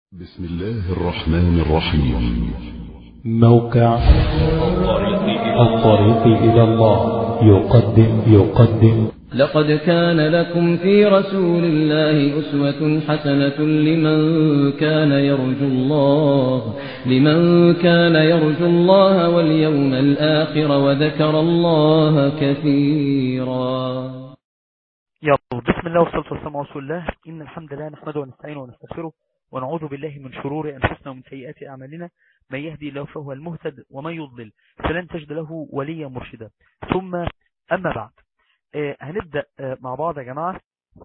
بسم الله الرحمن الرحيم موقع الطريق إلى الله يقدم يقدم لقد كان لكم في رسول الله أسوة حسنة لمن كان يرجو الله لمن كان يرجو الله واليوم الآخر وذكر الله كثيرا يلا بسم الله والصلاة والسلام على رسول الله إن الحمد لله نحمده ونستعينه ونستغفره ونعوذ بالله من شرور أنفسنا ومن سيئات أعمالنا من يهدي الله فهو المهتد ومن يضلل فلن تجد له وليا مرشدا ثم أما بعد آه هنبدأ آه مع بعض يا جماعة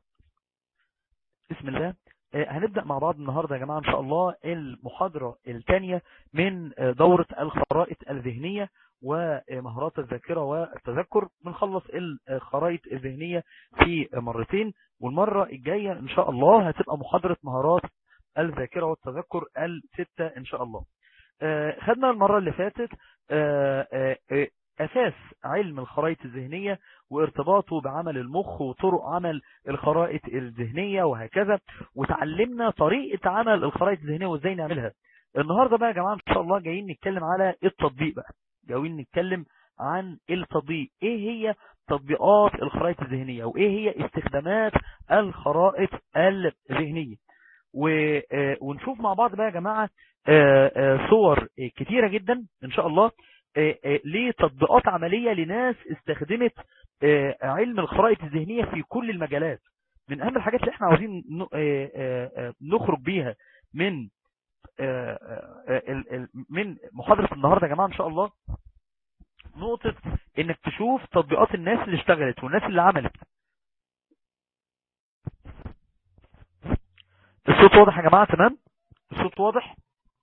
بسم الله آه هنبدأ مع بعض النهاردة يا جماعة إن شاء الله المحاضرة الثانية من دورة الخرائط الذهنية ومهارات الذاكرة والتذكر بنخلص الخرائط الذهنية في مرتين والمرة الجاية إن شاء الله هتبقى محاضرة مهارات الذاكرة والتذكر الستة إن شاء الله خدنا المرة اللي فاتت أساس علم الخرائط الذهنية وارتباطه بعمل المخ وطرق عمل الخرائط الذهنية وهكذا وتعلمنا طريقة عمل الخرائط الذهنية وازاي نعملها النهاردة بقى يا جماعة إن شاء الله جايين نتكلم على التطبيق بقى جايين نتكلم عن التطبيق ايه هي تطبيقات الخرائط الذهنية وايه هي استخدامات الخرائط الذهنية ونشوف مع بعض بقى يا جماعة صور كتيرة جدا ان شاء الله لتطبيقات عملية لناس استخدمت علم الخرائط الذهنية في كل المجالات من اهم الحاجات اللي احنا عاوزين نخرج بيها من من محاضرة النهاردة يا جماعة ان شاء الله نقطة انك تشوف تطبيقات الناس اللي اشتغلت والناس اللي عملت الصوت واضح يا جماعة تمام الصوت واضح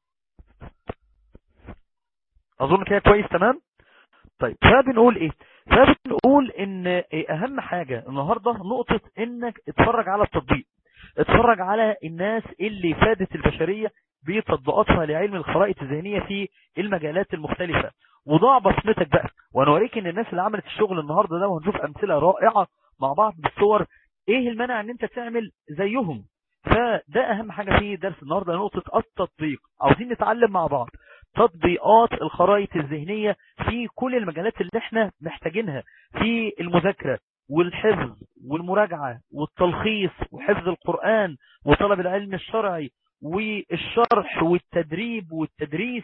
اظن كده كويس تمام طيب فبنقول ايه فبنقول ان اهم حاجة النهاردة نقطة انك اتفرج على التطبيق اتفرج على الناس اللي فادت البشرية بتطبيقاتها لعلم الخرائط الذهنية في المجالات المختلفة وضع بصمتك بقى وانا اوريك ان الناس اللي عملت الشغل النهاردة ده وهنشوف امثلة رائعة مع بعض بالصور ايه المنع ان انت تعمل زيهم فده اهم حاجة في درس النهاردة نقطة التطبيق عاوزين نتعلم مع بعض تطبيقات الخرائط الذهنية في كل المجالات اللي احنا محتاجينها في المذاكرة والحفظ والمراجعة والتلخيص وحفظ القرآن وطلب العلم الشرعي والشرح والتدريب والتدريس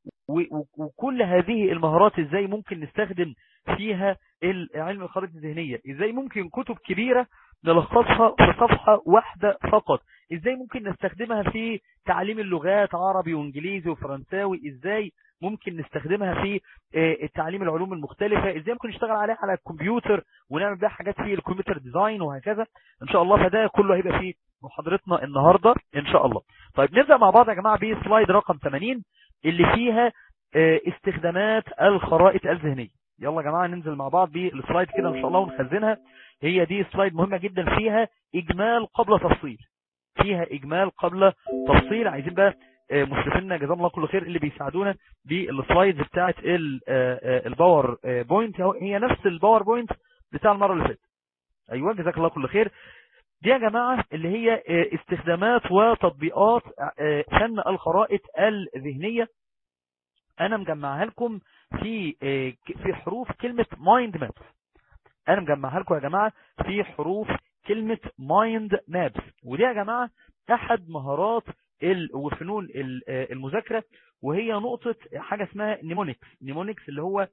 وكل هذه المهارات ازاي ممكن نستخدم فيها علم الخرائط الذهنية ازاي ممكن كتب كبيرة نلخصها في صفحة واحدة فقط ازاي ممكن نستخدمها في تعليم اللغات عربي وانجليزي وفرنساوي ازاي ممكن نستخدمها في تعليم العلوم المختلفة ازاي ممكن نشتغل عليها على الكمبيوتر ونعمل بها حاجات في الكمبيوتر ديزاين وهكذا ان شاء الله فده كله هيبقى في محاضرتنا النهاردة ان شاء الله طيب نبدأ مع بعض يا جماعة بسلايد رقم 80 اللي فيها استخدامات الخرائط الذهنية يلا يا جماعة ننزل مع بعض بالسلايد كده ان شاء الله ونخزنها هي دي سلايد مهمة جدا فيها اجمال قبل تفصيل فيها اجمال قبل تفصيل عايزين بقى مسلمين جزاهم الله كل خير اللي بيساعدونا بالسلايدز بتاعه الباور بوينت هي نفس الباور بوينت بتاع المرة اللي فاتت ايوه جزاك الله كل خير دي يا جماعة اللي هي استخدامات وتطبيقات فن الخرائط الذهنية انا مجمعها لكم في في حروف كلمة مايند مابس انا مجمعها لكم يا جماعة في حروف كلمة مايند مابس ودي يا جماعة احد مهارات وفنون المذاكرة وهي نقطة حاجة اسمها نيمونيكس نيمونيكس اللي هو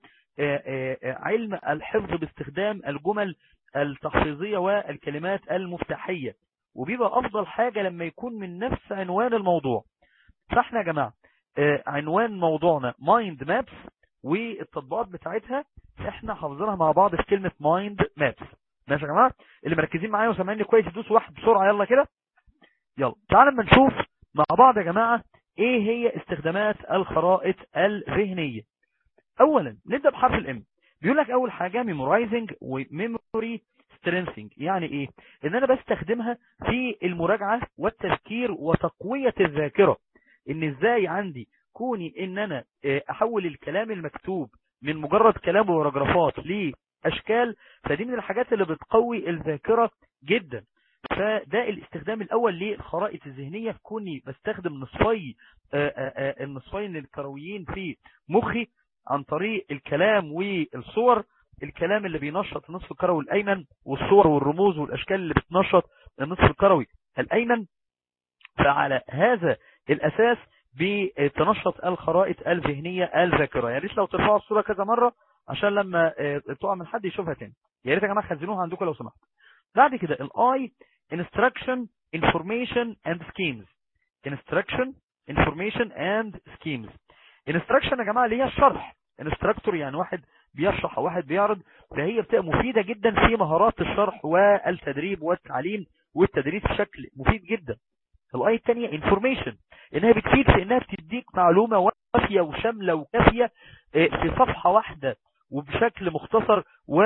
علم الحفظ باستخدام الجمل التحفيظية والكلمات المفتاحية وبيبقى افضل حاجة لما يكون من نفس عنوان الموضوع فاحنا يا جماعة عنوان موضوعنا مايند مابس والتطبيقات بتاعتها احنا حافظينها مع بعض في كلمة مايند مابس ماشي يا جماعة اللي مركزين معايا وسامعيني كويس يدوسوا واحد بسرعة يلا كده يلا تعالوا اما نشوف مع بعض يا جماعة ايه هي استخدامات الخرائط الذهنية اولا نبدأ بحرف الام بيقول لك اول حاجة ميمورايزنج وميموري سترينثينج يعني ايه ان انا بستخدمها في المراجعة والتذكير وتقوية الذاكرة ان ازاي عندي كوني ان انا احول الكلام المكتوب من مجرد كلام وباراجرافات لاشكال فدي من الحاجات اللي بتقوي الذاكرة جدا فده الاستخدام الاول للخرائط الذهنية في كوني بستخدم نصفي النصفين الكرويين في مخي عن طريق الكلام والصور الكلام اللي بينشط النصف الكروي الايمن والصور والرموز والاشكال اللي بتنشط النصف الكروي الايمن فعلى هذا الاساس بتنشط الخرائط الذهنية الذاكرة يا ريت لو ترفعوا الصورة كذا مرة عشان لما تقع من حد يشوفها تاني يا ريت يا جماعه خزنوها عندكم لو سمحت بعد كده الاي instruction information and schemes instruction information and schemes instruction يا جماعه اللي هي الشرح instructor يعني واحد بيشرح او واحد بيعرض فهي بتبقى مفيدة جدا في مهارات الشرح والتدريب والتعليم والتدريس بشكل مفيد جدا الاي الثانيه information انها بتفيد في انها بتديك معلومة وافية وشاملة وكافية في صفحة واحدة وبشكل مختصر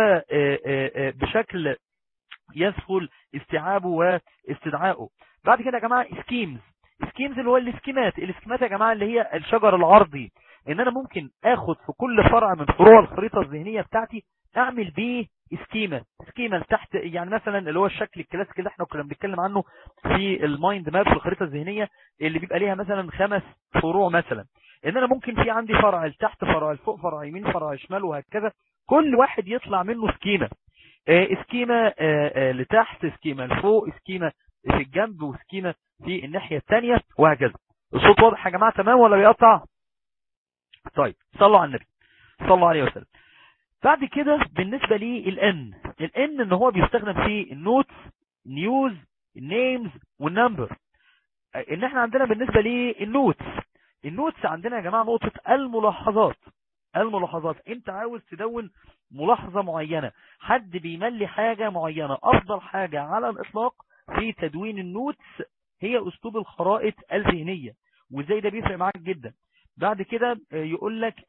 وبشكل يسهل استيعابه واستدعائه بعد كده يا جماعة سكيمز سكيمز اللي هو الاسكيمات الاسكيمات يا جماعة اللي هي الشجر العرضي ان انا ممكن اخد في كل فرع من فروع الخريطة الذهنية بتاعتي اعمل بيه سكيمة سكيمة تحت يعني مثلا اللي هو الشكل الكلاسيكي اللي احنا كنا بنتكلم عنه في المايند ماب في الخريطة الذهنية اللي بيبقى ليها مثلا خمس فروع مثلا ان انا ممكن في عندي فرع لتحت فرع لفوق فرع يمين فرع شمال وهكذا كل واحد يطلع منه سكيمة اه سكيمة اه لتحت سكيمة لفوق سكيمة في الجنب وسكيمة في الناحية الثانية وهكذا الصوت واضح يا جماعة تمام ولا بيقطع طيب صلوا على النبي صلى الله عليه وسلم بعد كده بالنسبة لي الان الان ان هو بيستخدم في النوتس نيوز النيمز والنمبر ان احنا عندنا بالنسبة لي النوتس النوتس عندنا يا جماعة نقطة الملاحظات الملاحظات انت عاوز تدون ملاحظة معينة حد بيملي حاجة معينة افضل حاجة على الاطلاق في تدوين النوتس هي اسلوب الخرائط الذهنية وازاي ده بيفرق معاك جدا بعد كده يقول لك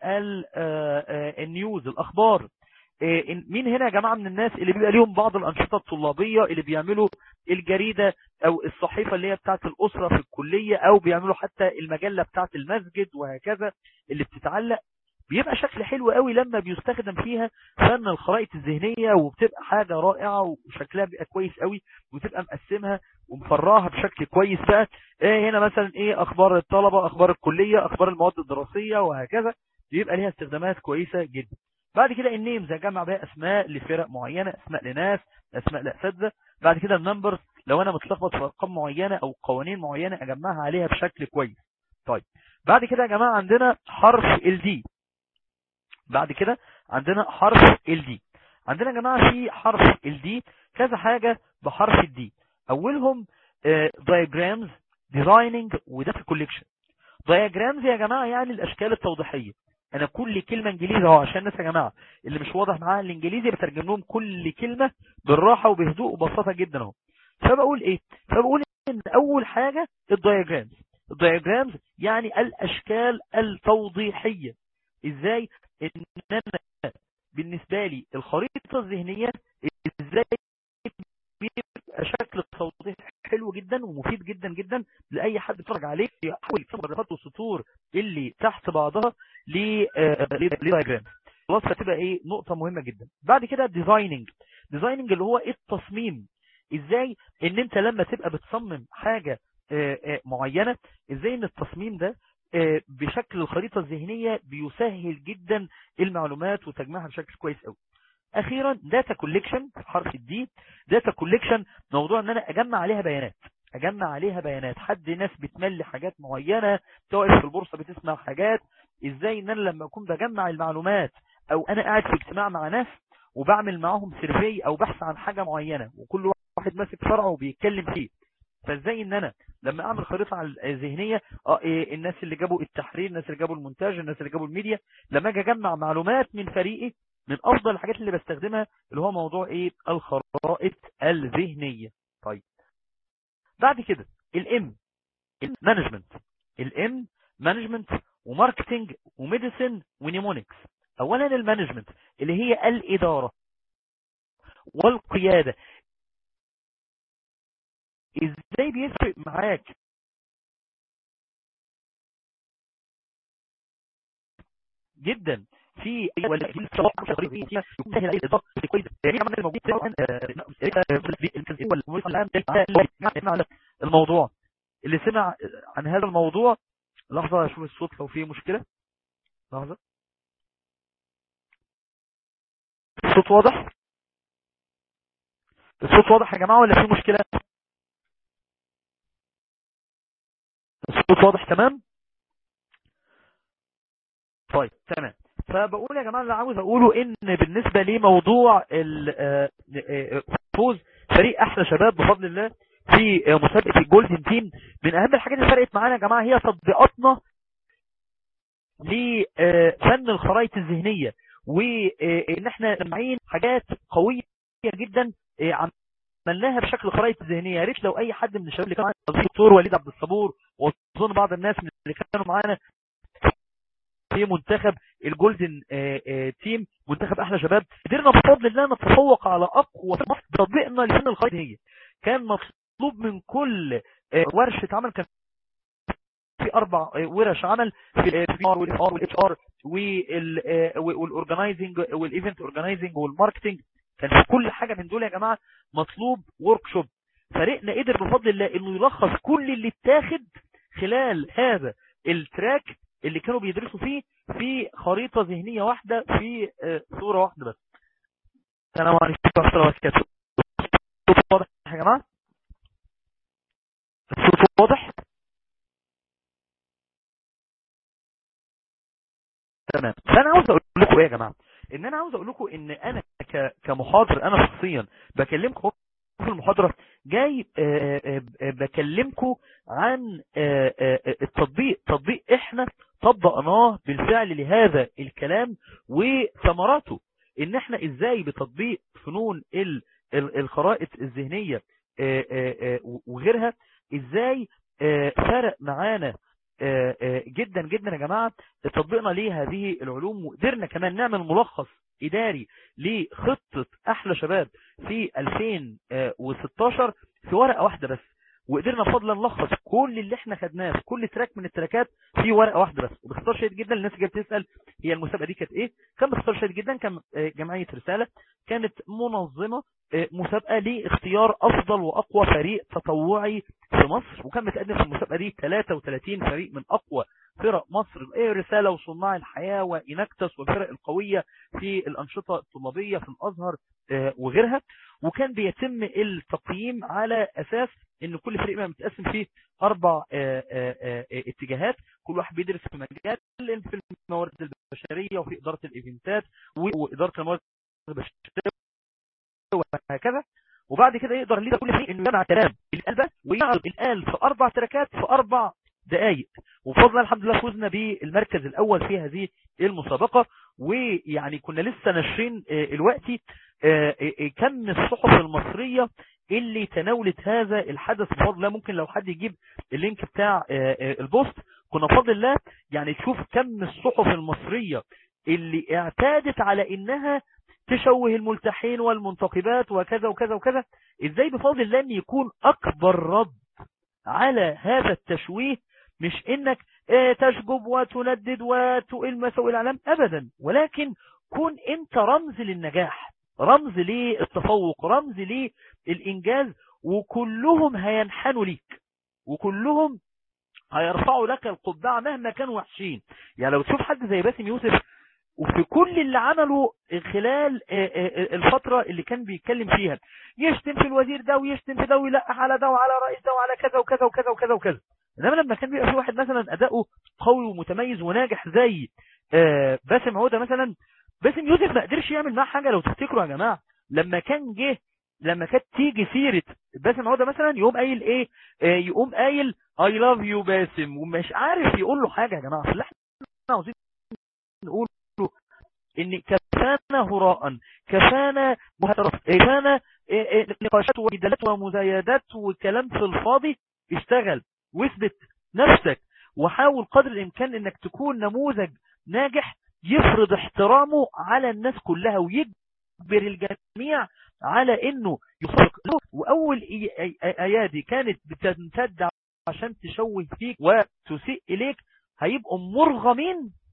النيوز الاخبار مين هنا يا جماعة من الناس اللي بيبقى ليهم بعض الانشطة الطلابية اللي بيعملوا الجريدة او الصحيفة اللي هي بتاعت الاسرة في الكلية او بيعملوا حتى المجلة بتاعت المسجد وهكذا اللي بتتعلق بيبقى شكل حلو قوي لما بيستخدم فيها فن الخرائط الذهنية وبتبقى حاجة رائعة وشكلها بيبقى كويس قوي وتبقى مقسمها ومفراها بشكل كويس بقى ايه هنا مثلا ايه اخبار الطلبة اخبار الكلية اخبار المواد الدراسية وهكذا بيبقى ليها استخدامات كويسة جدا بعد كده النيمز اجمع بقى اسماء لفرق معينة اسماء لناس اسماء لاساتذه بعد كده النمبرز لو انا متلخبط في ارقام معينة او قوانين معينة اجمعها عليها بشكل كويس طيب بعد كده يا جماعة عندنا حرف الدي بعد كده عندنا حرف الدي عندنا يا جماعة في حرف الدي كذا حاجة بحرف الدي اولهم diagrams designing وداتا collection diagrams يا جماعة يعني الاشكال التوضيحية انا كل كلمة انجليزي اهو عشان الناس يا جماعة اللي مش واضح معاها الانجليزي بترجم لهم كل كلمة بالراحة وبهدوء وبساطة جدا اهو فبقول ايه فبقول ان اول حاجة الدياجرامز الدياجرامز يعني الاشكال التوضيحية ازاي ان انا بالنسبة لي الخريطة الذهنية ازاي بيبقى شكل توضيح حلو جدا ومفيد جدا جدا لاي حد يتفرج عليه يحاول يكتب الرفات والسطور اللي تحت بعضها لدياجرام خلاص فتبقى ايه نقطة مهمة جدا بعد كده ديزايننج ديزايننج اللي هو التصميم ازاي ان انت لما تبقى بتصمم حاجة معينة ازاي ان التصميم ده بشكل الخريطة الذهنية بيسهل جدا المعلومات وتجميعها بشكل كويس قوي اخيرا داتا كوليكشن حرف الدي داتا كوليكشن موضوع ان انا اجمع عليها بيانات اجمع عليها بيانات حد ناس بتملي حاجات معينة توقف في البورصة بتسمع حاجات ازاي ان انا لما اكون بجمع المعلومات او انا قاعد في اجتماع مع ناس وبعمل معاهم سيرفي او بحث عن حاجة معينة وكل واحد ماسك فرعه وبيتكلم فيه فازاي ان انا لما اعمل خريطة ذهنية اه إيه الناس اللي جابوا التحرير الناس اللي جابوا المونتاج الناس اللي جابوا الميديا لما اجي اجمع معلومات من فريقي من افضل الحاجات اللي بستخدمها اللي هو موضوع ايه الخرائط الذهنية طيب بعد كده الام مانجمنت الام مانجمنت وماركتنج وميديسن ونيمونكس اولا المانجمنت اللي هي الادارة والقيادة ازاي بيفرق معاك جدا في ولا في الشباب شغالين فيها يكون سهل اي اضافه كويس يعني عملنا الموجود سواء الان الموضوع اللي سمع عن هذا الموضوع لحظة اشوف الصوت لو فيه مشكلة لحظة الصوت واضح الصوت واضح يا جماعة ولا فيه مشكلة الصوت واضح تمام طيب تمام فبقول يا جماعة اللي عاوز اقوله ان بالنسبة لموضوع فوز فريق احلى شباب بفضل الله في مسابقة الجولدن تيم من اهم الحاجات اللي فرقت معانا يا جماعة هي تطبيقاتنا لفن الخرائط الذهنية وان احنا جمعين حاجات قوية جدا عملناها بشكل خرائط ذهنية يا ريت لو اي حد من الشباب اللي كانوا معانا الدكتور وليد عبد الصبور واظن بعض الناس من اللي كانوا معانا في منتخب الجولدن تيم منتخب احلى شباب قدرنا بفضل الله نتفوق على اقوى تطبيقنا لفن الخرائط الذهنية كان مطلوب من كل ورشة عمل كان في اربع ورش عمل في البي ار والاف ار والاتش ار والاورجنايزنج والايفنت اورجنايزنج والماركتنج كان في كل حاجة من دول يا جماعة مطلوب ورك شوب فريقنا قدر بفضل الله انه يلخص كل اللي اتاخد خلال هذا التراك اللي كانوا بيدرسوا فيه في خريطة ذهنية واحدة في صورة واحدة بس السلام عليكم ورحمة الله وبركاته الصوت واضح يا جماعة الصوت واضح تمام فانا عاوز اقول لكم ايه يا جماعة ان انا عاوز اقول لكم ان انا كمحاضر انا شخصيا بكلمكم في المحاضرة جاي بكلمكم عن التطبيق تطبيق احنا طبقناه بالفعل لهذا الكلام وثمراته ان احنا ازاي بتطبيق فنون الخرائط الذهنية وغيرها ازاي فرق معانا جدا جدا يا جماعة تطبيقنا لهذه العلوم وقدرنا كمان نعمل ملخص إداري لخطة أحلى شباب في 2016 في ورقة واحدة بس وقدرنا بفضل نلخص كل اللي احنا خدناه في كل تراك من التراكات في ورقة واحدة بس وباختصار شديد جدا الناس اللي بتسأل هي المسابقة دي كانت ايه كان باختصار شديد جدا كان جمعية رسالة كانت منظمة مسابقة لاختيار افضل واقوى فريق تطوعي في مصر وكان متقدم في المسابقة دي 33 فريق من اقوى فرق مصر ايه رسالة وصناع الحياة وإنكتس والفرق القوية في الأنشطة الطلابية في الأزهر وغيرها وكان بيتم التقييم على أساس ان كل فريق متقسم فيه أربع اتجاهات كل واحد بيدرس في مجال في الموارد البشرية وفي إدارة الإيفنتات وإدارة الموارد البشرية وهكذا وبعد كده يقدر ليدر كل فريق انه يجمع كلام القلبة ويعرض الآل في أربع تراكات في أربع دقائق وفضل الحمد لله فزنا بالمركز الأول في هذه المسابقة ويعني كنا لسه ناشرين الوقت كم الصحف المصرية اللي تناولت هذا الحدث بفضل الله ممكن لو حد يجيب اللينك بتاع البوست كنا بفضل الله يعني تشوف كم الصحف المصرية اللي اعتادت على انها تشوه الملتحين والمنتقبات وكذا وكذا وكذا ازاي بفضل الله ان يكون اكبر رد على هذا التشويه مش انك تشجب وتندد وتقل مساوئ العالم ابدا ولكن كن انت رمز للنجاح رمز للتفوق رمز للإنجاز وكلهم هينحنوا ليك وكلهم هيرفعوا لك القبعة مهما كانوا وحشين يعني لو تشوف حد زي باسم يوسف وفي كل اللي عمله خلال الفترة اللي كان بيتكلم فيها يشتم في الوزير ده ويشتم في ده ويلقح على ده وعلى رئيس ده وعلى كذا وكذا وكذا وكذا وكذا انما لما كان بيبقى في واحد مثلا اداؤه قوي ومتميز وناجح زي باسم عودة مثلا باسم يوسف ما قدرش يعمل معاه حاجة لو تفتكروا يا جماعة لما كان جه لما كانت تيجي سيرة باسم عودة مثلا يقوم قايل ايه آه يقوم قايل I love you باسم ومش عارف يقول له حاجة يا جماعة فاللي احنا عاوزين نقول له ان كفانا هراء كفانا مهترف كفانا نقاشات وجدالات ومزايدات وكلام في الفاضي اشتغل واثبت نفسك وحاول قدر الامكان انك تكون نموذج ناجح يفرض احترامه على الناس كلها ويجبر الجميع على انه يصدق واول ايادي كانت بتمتد عشان تشوه فيك وتسيء اليك هيبقوا مرغمين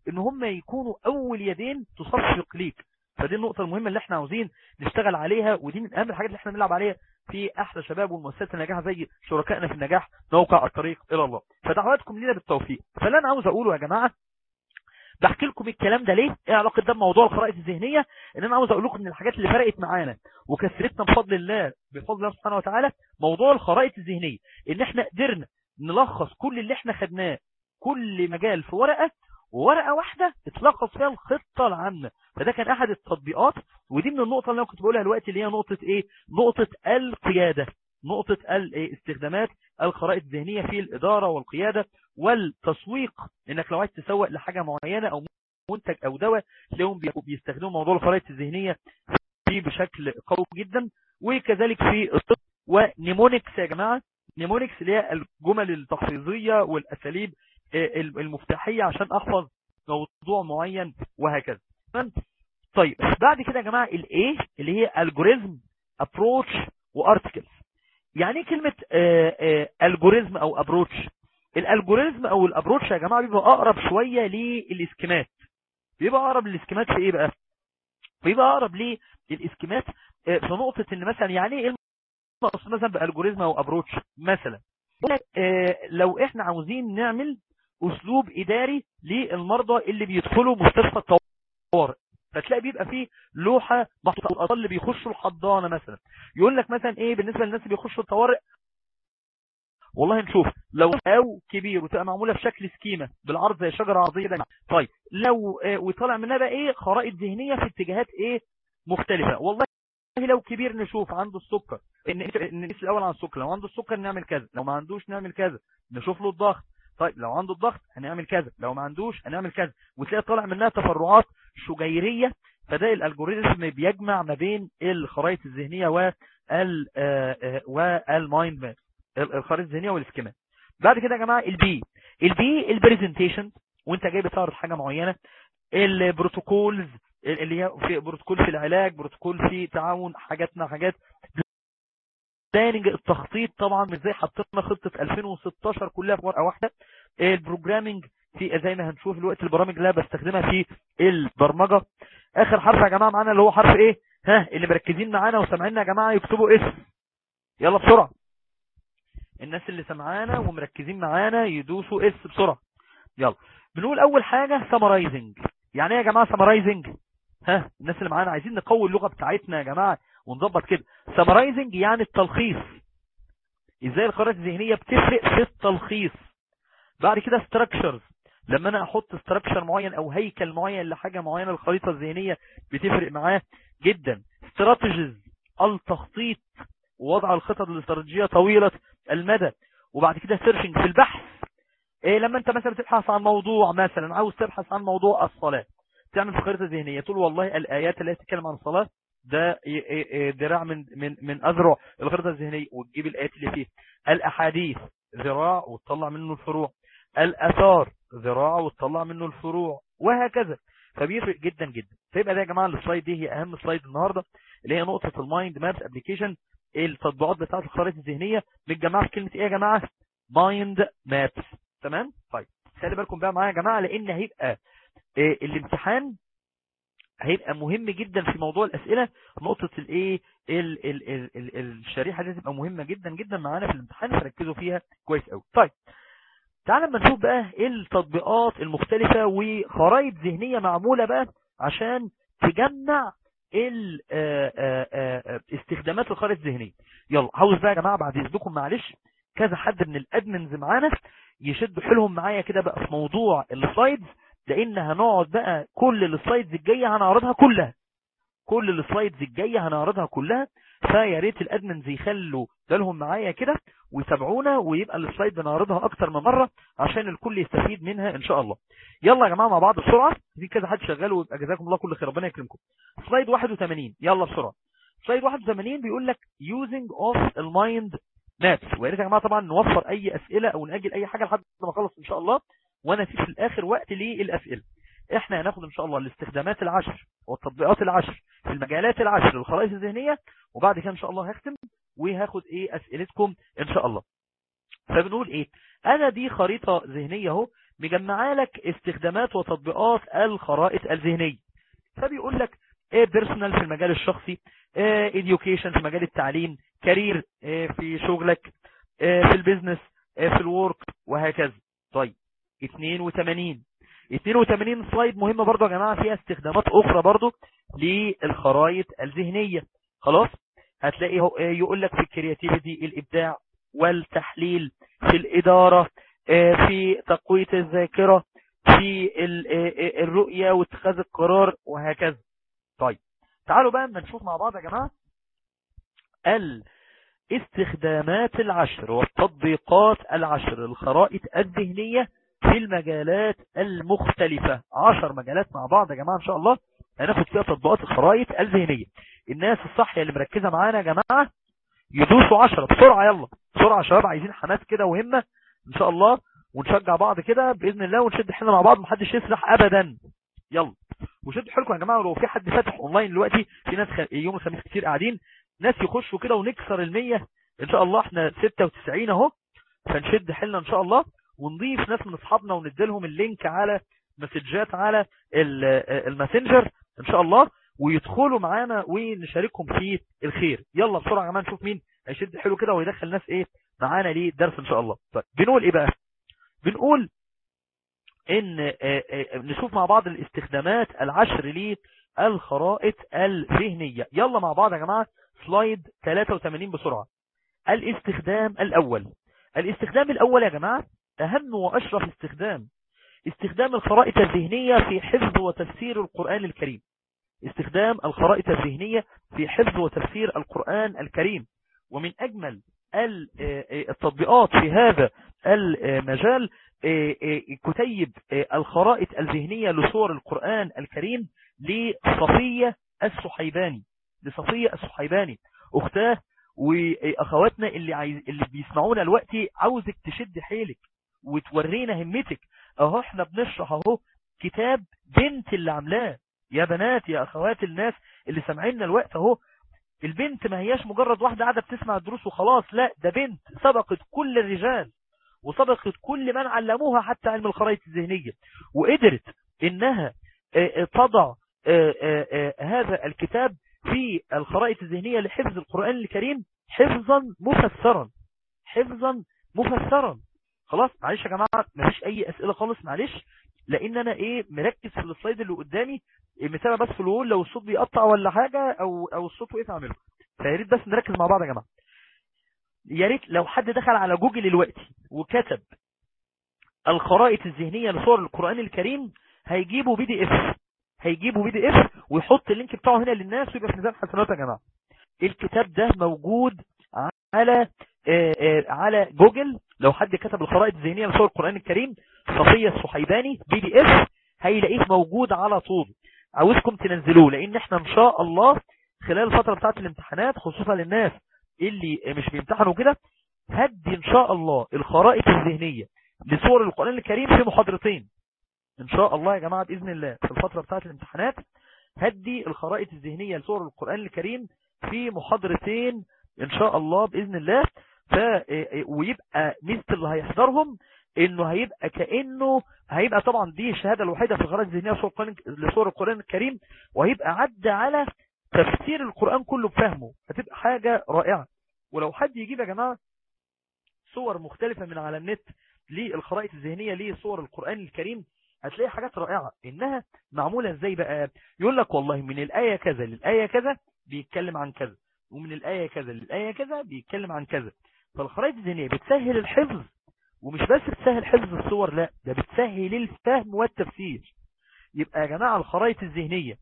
ان هم يكونوا اول يدين تصفق ليك فدي النقطة المهمة اللي احنا عاوزين نشتغل عليها ودي من اهم الحاجات اللي احنا بنلعب عليها في احلى شباب والمؤسسات الناجحة زي شركائنا في النجاح موقع الطريق الى الله فدعواتكم لنا بالتوفيق فاللي انا عاوز اقوله يا جماعة بحكي لكم الكلام ده ليه ايه علاقه ده بموضوع الخرائط الذهنيه ان انا عاوز اقول لكم ان الحاجات اللي فرقت معانا وكسرتنا بفضل الله بفضل الله سبحانه وتعالى موضوع الخرائط الذهنيه ان احنا قدرنا نلخص كل اللي احنا خدناه كل مجال في ورقه وورقه واحده اتلخص فيها الخطه العامه فده كان احد التطبيقات ودي من النقطه اللي انا كنت بقولها دلوقتي اللي هي نقطه ايه نقطه القياده نقطة استخدامات الخرائط الذهنية في الإدارة والقيادة والتسويق إنك لو عايز تسوق لحاجة معينة أو منتج أو دواء تلاقيهم بيستخدموا موضوع الخرائط الذهنية فيه بشكل قوي جدا وكذلك في الطب ونيمونكس يا جماعة نيمونكس اللي هي الجمل التحفيظية والأساليب المفتاحية عشان أحفظ موضوع معين وهكذا طيب بعد كده يا جماعة الايه اللي هي الجوريزم ابروتش وارتكلز يعني ايه كلمة الجوريزم او ابروتش الالجوريزم او الابروتش يا جماعة بيبقى اقرب شوية للاسكيمات بيبقى اقرب للاسكيمات في ايه بقى بيبقى اقرب للاسكيمات في نقطة ان مثلا يعني ايه المقصود مثلا بالجوريزم او ابروتش مثلا لو احنا عاوزين نعمل اسلوب اداري للمرضى اللي بيدخلوا مستشفى الطوارئ فتلاقي بيبقى فيه لوحة محطوطة الأطفال اللي بيخشوا الحضانة مثلا يقول لك مثلا ايه بالنسبة للناس اللي بيخشوا الطوارئ والله نشوف لو او كبير وتبقى معمولة في شكل سكيمة بالعرض زي شجرة عرضية ده طيب لو اه وطلع منها بقى ايه خرائط ذهنية في اتجاهات ايه مختلفة والله لو كبير نشوف عنده السكر ان ان الاول عن السكر لو عنده السكر نعمل كذا لو ما عندوش نعمل كذا نشوف له الضغط طيب لو عنده الضغط هنعمل كذا لو ما عندوش هنعمل كذا وتلاقي طالع منها تفرعات شجيرية فده الالجوريزم بيجمع ما بين الخرائط الذهنية وال والمايند ماب الخرائط الذهنية والسكيمات بعد كده يا جماعة البي البي البرزنتيشن وانت جاي بتعرض حاجة معينة البروتوكولز اللي هي في بروتوكول في العلاج بروتوكول في تعاون حاجاتنا حاجات بلاننج التخطيط طبعا مش زي حطينا خطة 2016 كلها في ورقة واحدة البروجرامينج في زي ما هنشوف الوقت البرامج اللي بستخدمها في البرمجة اخر حرف يا جماعة معانا اللي هو حرف ايه ها اللي مركزين معانا وسامعيننا يا جماعة يكتبوا اسم يلا بسرعة الناس اللي سمعانا ومركزين معانا يدوسوا اس بسرعة يلا بنقول اول حاجة سمرايزنج يعني ايه يا جماعة سمرايزنج ها الناس اللي معانا عايزين نقوي اللغة بتاعتنا يا جماعة ونظبط كده سمرايزنج يعني التلخيص ازاي الخرائط الذهنية بتفرق في التلخيص بعد كده structures لما انا احط structure معين او هيكل معين لحاجة معينة الخريطة الذهنية بتفرق معاه جدا strategies التخطيط ووضع الخطط الاستراتيجية طويلة المدى وبعد كده سيرشنج في البحث إيه لما انت مثلا تبحث عن موضوع مثلا عاوز تبحث عن موضوع الصلاة تعمل في خريطة ذهنية تقول والله الآيات التي تتكلم عن الصلاة ده ذراع من من من أذرع الخريطة الذهنية وتجيب الآيات اللي فيه الأحاديث ذراع وتطلع منه الفروع الأثار ذراع وتطلع منه الفروع وهكذا فبيفرق جدا جدا فيبقى ده يا جماعة السلايد دي هي أهم سلايد النهاردة اللي هي نقطة المايند مابس ابلكيشن التطبيقات بتاعت الخرائط الذهنية متجمعة في كلمة ايه يا جماعة مايند مابس تمام طيب خلي بالكم بقى معايا يا جماعة لان هيبقى إيه الامتحان هيبقى مهم جدا في موضوع الاسئلة نقطة الايه ال ال ال ال الشريحة دي تبقى مهمة جدا جدا معانا في الامتحان فركزوا فيها كويس قوي طيب تعال لما نشوف بقى ايه التطبيقات المختلفة وخرائط ذهنية معمولة بقى عشان تجمع استخدامات الخرائط الذهنية يلا عاوز بقى يا جماعة بعد اذنكم معلش كذا حد من الادمنز معانا يشدوا حيلهم معايا كده بقى في موضوع السلايدز لان هنقعد بقى كل السلايدز الجاية هنعرضها كلها كل السلايدز الجاية هنعرضها كلها فيا ريت الادمنز يخلوا بالهم معايا كده ويتابعونا ويبقى السلايد بنعرضها اكتر من مرة عشان الكل يستفيد منها ان شاء الله يلا يا جماعة مع بعض بسرعة في كذا حد شغال ويبقى جزاكم الله كل خير ربنا يكرمكم سلايد 81 يلا بسرعة سلايد 81 بيقول لك using of المايند مابس ويا ريت يا جماعة طبعا نوفر اي اسئلة او نأجل اي حاجة لحد ما اخلص ان شاء الله وانا في في الاخر وقت للاسئلة احنا هناخد ان شاء الله الاستخدامات العشر والتطبيقات العشر في المجالات العشر للخرائط الذهنية وبعد كده ان شاء الله هختم وهاخد ايه اسئلتكم ان شاء الله فبنقول ايه انا دي خريطة ذهنية اهو مجمعه لك استخدامات وتطبيقات الخرائط الذهنية فبيقول لك ايه بيرسونال في المجال الشخصي ايه education في مجال التعليم كارير ايه في شغلك ايه في البيزنس ايه في الورك وهكذا طيب 82 82 سلايد مهمة برضو يا جماعة فيها استخدامات اخرى برضو للخرائط الذهنية خلاص هتلاقي هو يقول لك في الكرياتيفيتي الابداع والتحليل في الادارة في تقوية الذاكرة في الرؤية واتخاذ القرار وهكذا طيب تعالوا بقى اما نشوف مع بعض يا جماعة الاستخدامات العشر والتطبيقات العشر الخرائط الذهنية في المجالات المختلفة عشر مجالات مع بعض يا جماعة ان شاء الله هناخد فيها تطبيقات الخرائط الذهنية الناس الصحية اللي مركزة معانا يا جماعة يدوسوا عشرة بسرعة يلا بسرعة يا شباب عايزين حماس كده وهمة ان شاء الله ونشجع بعض كده باذن الله ونشد حيلنا مع بعض محدش يسرح ابدا يلا وشد حيلكم يا جماعه ولو في حد فاتح اونلاين دلوقتي في ناس خ... يوم الخميس كتير قاعدين ناس يخشوا كده ونكسر ال100 ان شاء الله احنا 96 اهو فنشد حيلنا ان شاء الله ونضيف ناس من اصحابنا ونديلهم اللينك على مسجات على الماسنجر ان شاء الله ويدخلوا معانا ونشاركهم في الخير يلا بسرعه يا جماعه نشوف مين هيشد حلو كده ويدخل ناس ايه معانا ليه درس ان شاء الله طيب بنقول ايه بقى بنقول ان نشوف مع بعض الاستخدامات العشر للخرائط الذهنية يلا مع بعض يا جماعة سلايد 83 بسرعة الاستخدام الاول الاستخدام الاول يا جماعة اهم واشرف استخدام استخدام الخرائط الذهنية في حفظ وتفسير القرآن الكريم استخدام الخرائط الذهنية في حفظ وتفسير القرآن الكريم ومن اجمل التطبيقات في هذا المجال كتيب الخرائط الذهنية لصور القرآن الكريم لصفية السحيباني لصفية السحيباني اختاه واخواتنا اللي عايز اللي بيسمعونا دلوقتي عاوزك تشد حيلك وتورينا همتك اهو احنا بنشرح اهو كتاب بنت اللي عاملاه يا بنات يا اخوات الناس اللي سامعيننا الوقت اهو البنت ما هياش مجرد واحدة قاعدة بتسمع الدروس وخلاص لا ده بنت سبقت كل الرجال وسبقت كل من علموها حتى علم الخرائط الذهنية وقدرت انها تضع هذا الكتاب في الخرائط الذهنية لحفظ القرآن الكريم حفظا مفسرا حفظا مفسرا خلاص معلش يا جماعة مفيش اي اسئلة خالص معلش لان انا ايه مركز في السلايد اللي قدامي مثلا بس في الوول لو الصوت بيقطع ولا حاجة او او الصوت وقف اعمله فياريت بس نركز مع بعض يا جماعة يا ريت لو حد دخل على جوجل دلوقتي وكتب الخرائط الذهنية لصور القرآن الكريم هيجيبوا بي دي اف هيجيبوا بي دي اف ويحط اللينك بتاعه هنا للناس ويبقى في ميزان حسنات يا جماعة الكتاب ده موجود على آآ آآ على جوجل لو حد كتب الخرائط الذهنية لصور القرآن الكريم صفية الصحيباني بي دي اف هيلاقيه موجود على طول عاوزكم تنزلوه لان احنا ان شاء الله خلال الفترة بتاعت الامتحانات خصوصا للناس اللي مش بيمتحنوا كده هدي ان شاء الله الخرائط الذهنية لصور القرآن الكريم في محاضرتين ان شاء الله يا جماعة بإذن الله في الفترة بتاعت الامتحانات هدي الخرائط الذهنية لصور القرآن الكريم في محاضرتين ان شاء الله بإذن الله ف... ويبقى ميزة اللي هيحضرهم انه هيبقى كأنه هيبقى طبعا دي الشهادة الوحيدة في الخرائط الذهنية لصور القرآن الكريم وهيبقى عدى على تفسير القرآن كله بفهمه هتبقى حاجة رائعة ولو حد يجيب يا جماعة صور مختلفة من على النت للخرائط الذهنية لصور القرآن الكريم هتلاقي حاجات رائعة انها معمولة ازاي بقى يقول لك والله من الآية كذا للآية كذا بيتكلم عن كذا ومن الآية كذا للآية كذا بيتكلم عن كذا فالخرائط الذهنية بتسهل الحفظ ومش بس بتسهل حفظ الصور لا ده بتسهل الفهم والتفسير يبقى يا جماعة الخرائط الذهنية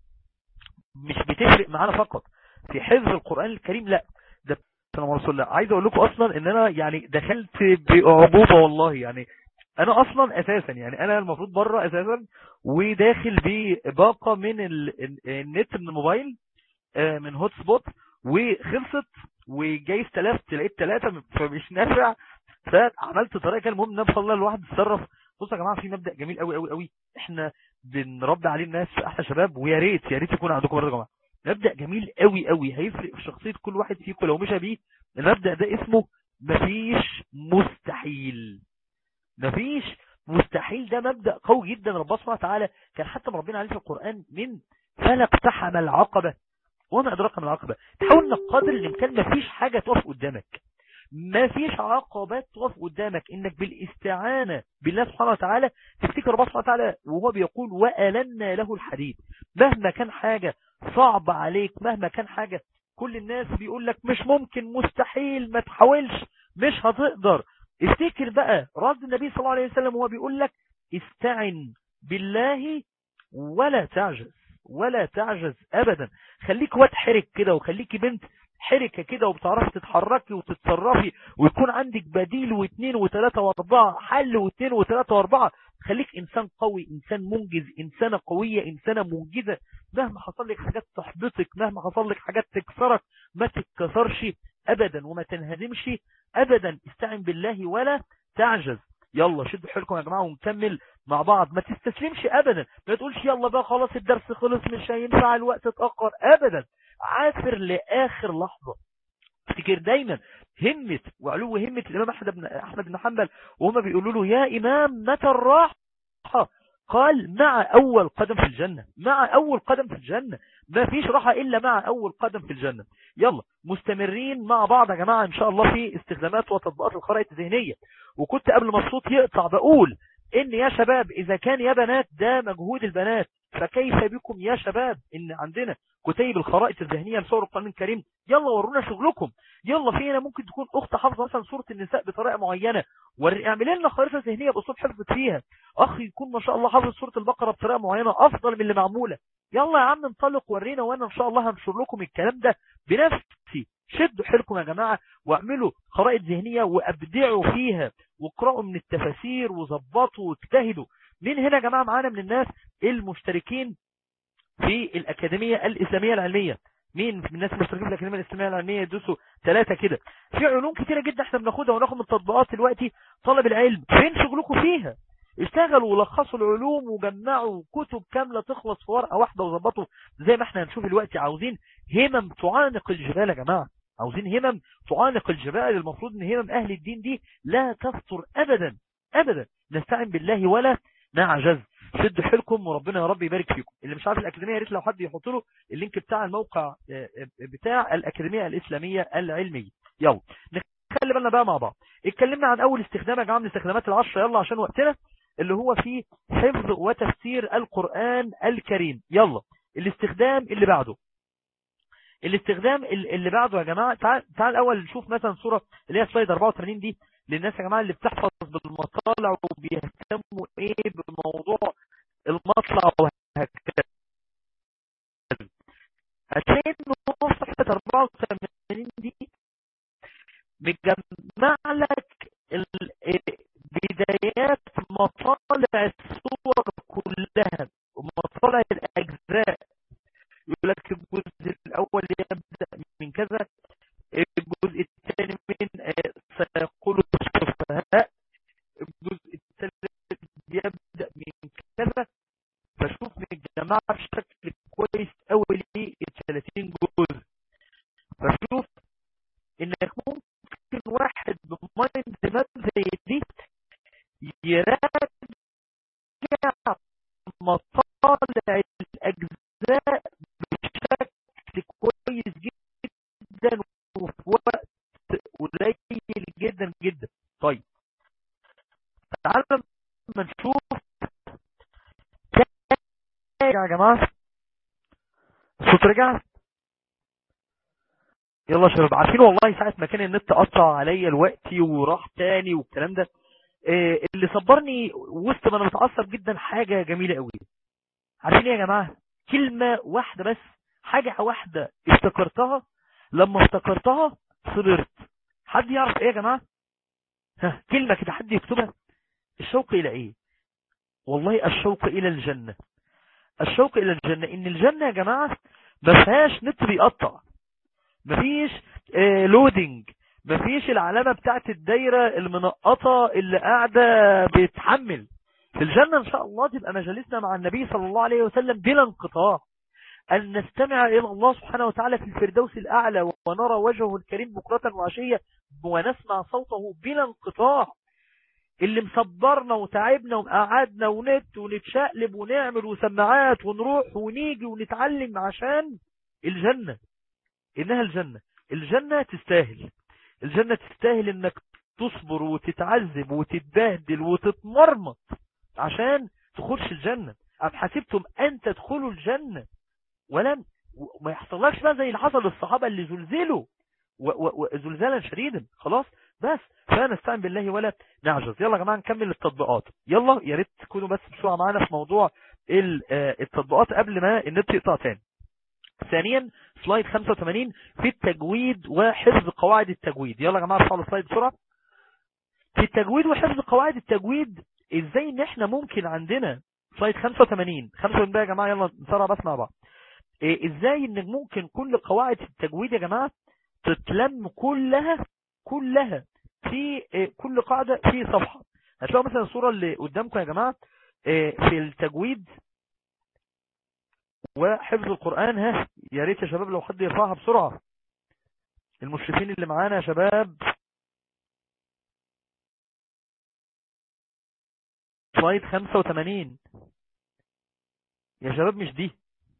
مش بتفرق معانا فقط في حفظ القرآن الكريم لا ده سلام رسول الله عايز اقول لكم اصلا ان انا يعني دخلت بعبوبة والله يعني انا اصلا اساسا يعني انا المفروض بره اساسا وداخل بباقة من النت من الموبايل من هوت سبوت وخلصت وجايز تلفت لقيت ثلاثة فمش نافع فعملت طريقة كده المهم ان الله الواحد يتصرف بصوا يا جماعة في مبدأ جميل قوي قوي قوي احنا بنربي عليه الناس احلى شباب ويا ريت يا ريت يكون عندكم برضه يا جماعه مبدأ جميل قوي قوي هيفرق في شخصية كل واحد فيكم لو مشى بيه المبدأ ده اسمه مفيش مستحيل مفيش مستحيل ده مبدأ قوي جدا ربنا سبحانه وتعالى كان حتى مربينا عليه في القرآن من فلا اقتحم العقبة وما أدراك من العقبة تحاول انك قادر الامكان مفيش حاجة تقف قدامك مفيش عقبات تقف قدامك انك بالاستعانة بالله سبحانه وتعالى تفتكر ربنا سبحانه وتعالى وهو بيقول وألنا له الحديد مهما كان حاجة صعب عليك مهما كان حاجة كل الناس بيقول لك مش ممكن مستحيل ما تحاولش مش هتقدر افتكر بقى رد النبي صلى الله عليه وسلم وهو بيقول لك استعن بالله ولا تعجز ولا تعجز ابدا خليك واد حرك كده وخليكي بنت حركة كده وبتعرفي تتحركي وتتصرفي ويكون عندك بديل واثنين وثلاثة واربعة حل واثنين وثلاثة واربعة خليك انسان قوي انسان منجز انسانة قوية انسانة منجزة مهما حصل لك حاجات تحبطك مهما حصل لك حاجات تكسرك ما تتكسرش ابدا وما تنهزمش ابدا استعن بالله ولا تعجز يلا شدوا حيلكم يا جماعة ونكمل مع بعض ما تستسلمش ابدا ما تقولش يلا بقى خلاص الدرس خلص مش هينفع الوقت اتأخر ابدا عافر لاخر لحظة افتكر دايما همة وعلو همة الامام احمد بن احمد بن حنبل وهم بيقولوا له يا امام متى الراحة قال مع اول قدم في الجنة مع اول قدم في الجنة ما فيش راحة الا مع اول قدم في الجنة يلا مستمرين مع بعض يا جماعة ان شاء الله في استخدامات وتطبيقات الخرائط الذهنية وكنت قبل ما الصوت يقطع بقول ان يا شباب اذا كان يا بنات ده مجهود البنات فكيف بكم يا شباب ان عندنا كتيب الخرائط الذهنية لصور القرآن الكريم يلا ورونا شغلكم يلا فينا ممكن تكون اخت حافظه مثلا سورة النساء بطريقة معينة واعمل لنا خريطة ذهنية باسلوب حفظت فيها اخ يكون ما شاء الله حافظ سورة البقرة بطريقة معينة افضل من اللي معمولة يلا يا عم انطلق ورينا وانا ان شاء الله هنشر لكم الكلام ده بنفسي شدوا حيلكم يا جماعة واعملوا خرائط ذهنية وابدعوا فيها واقرأوا من التفاسير وظبطوا واجتهدوا مين هنا يا جماعة معانا من الناس المشتركين في الأكاديمية الإسلامية العلمية مين من الناس المشتركين في الأكاديمية الإسلامية العلمية يدوسوا ثلاثة كده في علوم كتيرة جدا احنا بناخدها وناخد من تطبيقات دلوقتي طلب العلم فين شغلكم فيها اشتغلوا ولخصوا العلوم وجمعوا كتب كاملة تخلص في ورقة واحدة وظبطوا زي ما احنا هنشوف دلوقتي عاوزين همم تعانق الجبال يا جماعة عاوزين همم تعانق الجبال المفروض ان همم اهل الدين دي لا تفتر ابدا ابدا نستعين بالله ولا نعجز شدوا حيلكم وربنا يا رب يبارك فيكم اللي مش عارف الأكاديمية يا ريت لو حد يحط له اللينك بتاع الموقع بتاع الأكاديمية الإسلامية العلمية يلا نخلي بالنا بقى مع بعض اتكلمنا عن أول استخدام يا جماعة من الاستخدامات العشرة يلا عشان وقتنا اللي هو في حفظ وتفسير القرآن الكريم يلا الاستخدام اللي بعده الاستخدام اللي بعده يا جماعة تعال, تعال الأول نشوف مثلا صورة اللي هي سلايد 84 دي للناس يا جماعة اللي بتحفظ بالمطالع وبيهتموا ايه بموضوع المطلع وهكذا هتلاقي انه في صفحة 84 دي مجمع لك بدايات مطالع الصور كلها ومطالع الاجزاء يقول لك الجزء الاول يبدأ من كذا الجزء الثاني من سيقول السفهاء الجزء الثالث يبدأ من كذا فشوف من الجماعة بشكل كويس قوي ليه ال 30 جزء فشوف انك ممكن واحد بمايند ماب زي دي يراجع مطالع الاجزاء بشكل كويس جدا وفي وقت قليل جدا جدا طيب تعالوا لما نشوف يا جماعة الصوت رجع يلا يا شباب عارفين والله ساعة ما كان النت قطع عليا الوقت وراح تاني والكلام ده إيه اللي صبرني وسط ما انا متعصب جدا حاجة جميلة قوي عارفين يا جماعة كلمة واحدة بس حاجة واحدة افتكرتها لما افتكرتها صبرت حد يعرف ايه يا جماعة ها كلمة كده حد يكتبها الشوق الى ايه والله الشوق الى الجنة الشوق الى الجنة ان الجنة يا جماعة ما فيهاش نت بيقطع مفيش آه لودنج مفيش العلامة بتاعت الدايرة المنقطة اللي قاعدة بتحمل في الجنة ان شاء الله تبقى مجالسنا مع النبي صلى الله عليه وسلم بلا انقطاع أن نستمع إلى الله سبحانه وتعالى في الفردوس الأعلى ونرى وجهه الكريم بكرة وعشية ونسمع صوته بلا انقطاع اللي مصبرنا وتعبنا وقعدنا ونت ونتشقلب ونعمل وسماعات ونروح ونيجي ونتعلم عشان الجنة إنها الجنة الجنة تستاهل الجنة تستاهل إنك تصبر وتتعذب وتتبهدل وتتمرمط عشان تخش الجنة أم حسبتم أن تدخلوا الجنة ولم ما يحصلكش بقى زي اللي حصل للصحابة اللي زلزلوا وزلزالا شديدا خلاص بس فنستعين بالله ولا نعجز يلا يا جماعة نكمل التطبيقات يلا يا ريت تكونوا بس بسرعة معانا في موضوع التطبيقات قبل ما النت يقطع تاني ثانيا سلايد 85 في التجويد وحفظ قواعد التجويد يلا يا جماعة ارفعوا السلايد بسرعة في التجويد وحفظ قواعد التجويد ازاي ان احنا ممكن عندنا سلايد 85 85 بقى يا جماعة يلا نسرع بس مع بعض ازاي ان ممكن كل قواعد التجويد يا جماعة تتلم كلها كلها في كل قاعدة في صفحة هتلاقوا مثلا الصورة اللي قدامكم يا جماعة في التجويد وحفظ القرآن ها يا ريت يا شباب لو حد يرفعها بسرعة المشرفين اللي معانا يا شباب سلايد 85 يا شباب مش دي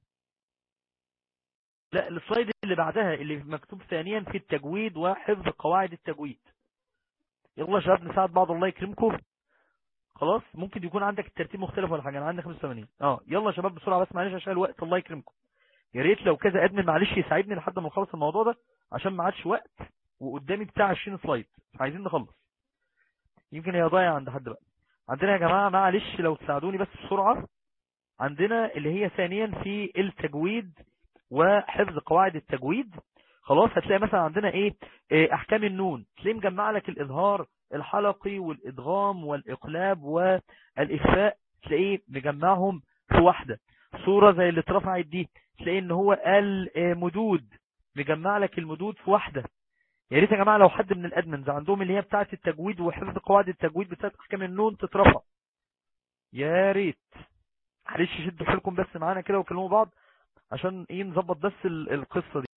لا السلايد اللي بعدها اللي مكتوب ثانيا في التجويد وحفظ قواعد التجويد يلا يا شباب نساعد بعض الله يكرمكم خلاص ممكن يكون عندك الترتيب مختلف ولا حاجه انا عندي 85 اه يلا يا شباب بسرعه بس معلش عشان الوقت الله يكرمكم يا ريت لو كذا ادمن معلش يساعدني لحد ما نخلص الموضوع ده عشان ما عادش وقت وقدامي بتاع 20 سلايد عايزين نخلص يمكن هي ضايع عند حد بقى عندنا يا جماعه معلش لو تساعدوني بس بسرعه عندنا اللي هي ثانيا في التجويد وحفظ قواعد التجويد خلاص هتلاقي مثلا عندنا ايه, إيه احكام النون تلاقي مجمع لك الاظهار الحلقي والادغام والاقلاب والاخفاء تلاقيه مجمعهم في واحدة صورة زي اللي اترفعت دي تلاقي ان هو المدود مجمع لك المدود في واحدة يا ريت يا جماعة لو حد من الادمنز عندهم اللي هي بتاعة التجويد وحفظ قواعد التجويد بتاعة احكام النون تترفع يا ريت معلش شدوا حيلكم بس معانا كده وكلموا بعض عشان ايه نظبط بس القصة دي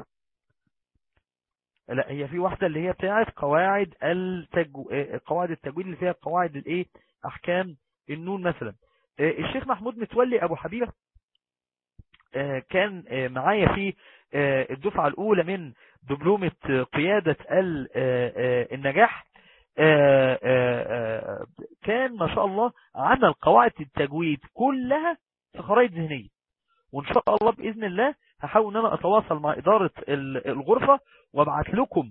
لا هي في واحدة اللي هي بتاعت قواعد التجو... قواعد التجويد اللي فيها قواعد الايه احكام النون مثلا الشيخ محمود متولي ابو حبيبة كان معايا في الدفعة الاولى من دبلومة قيادة النجاح كان ما شاء الله عمل قواعد التجويد كلها في خرائط ذهنية وان شاء الله باذن الله هحاول ان انا اتواصل مع ادارة الغرفة وابعت لكم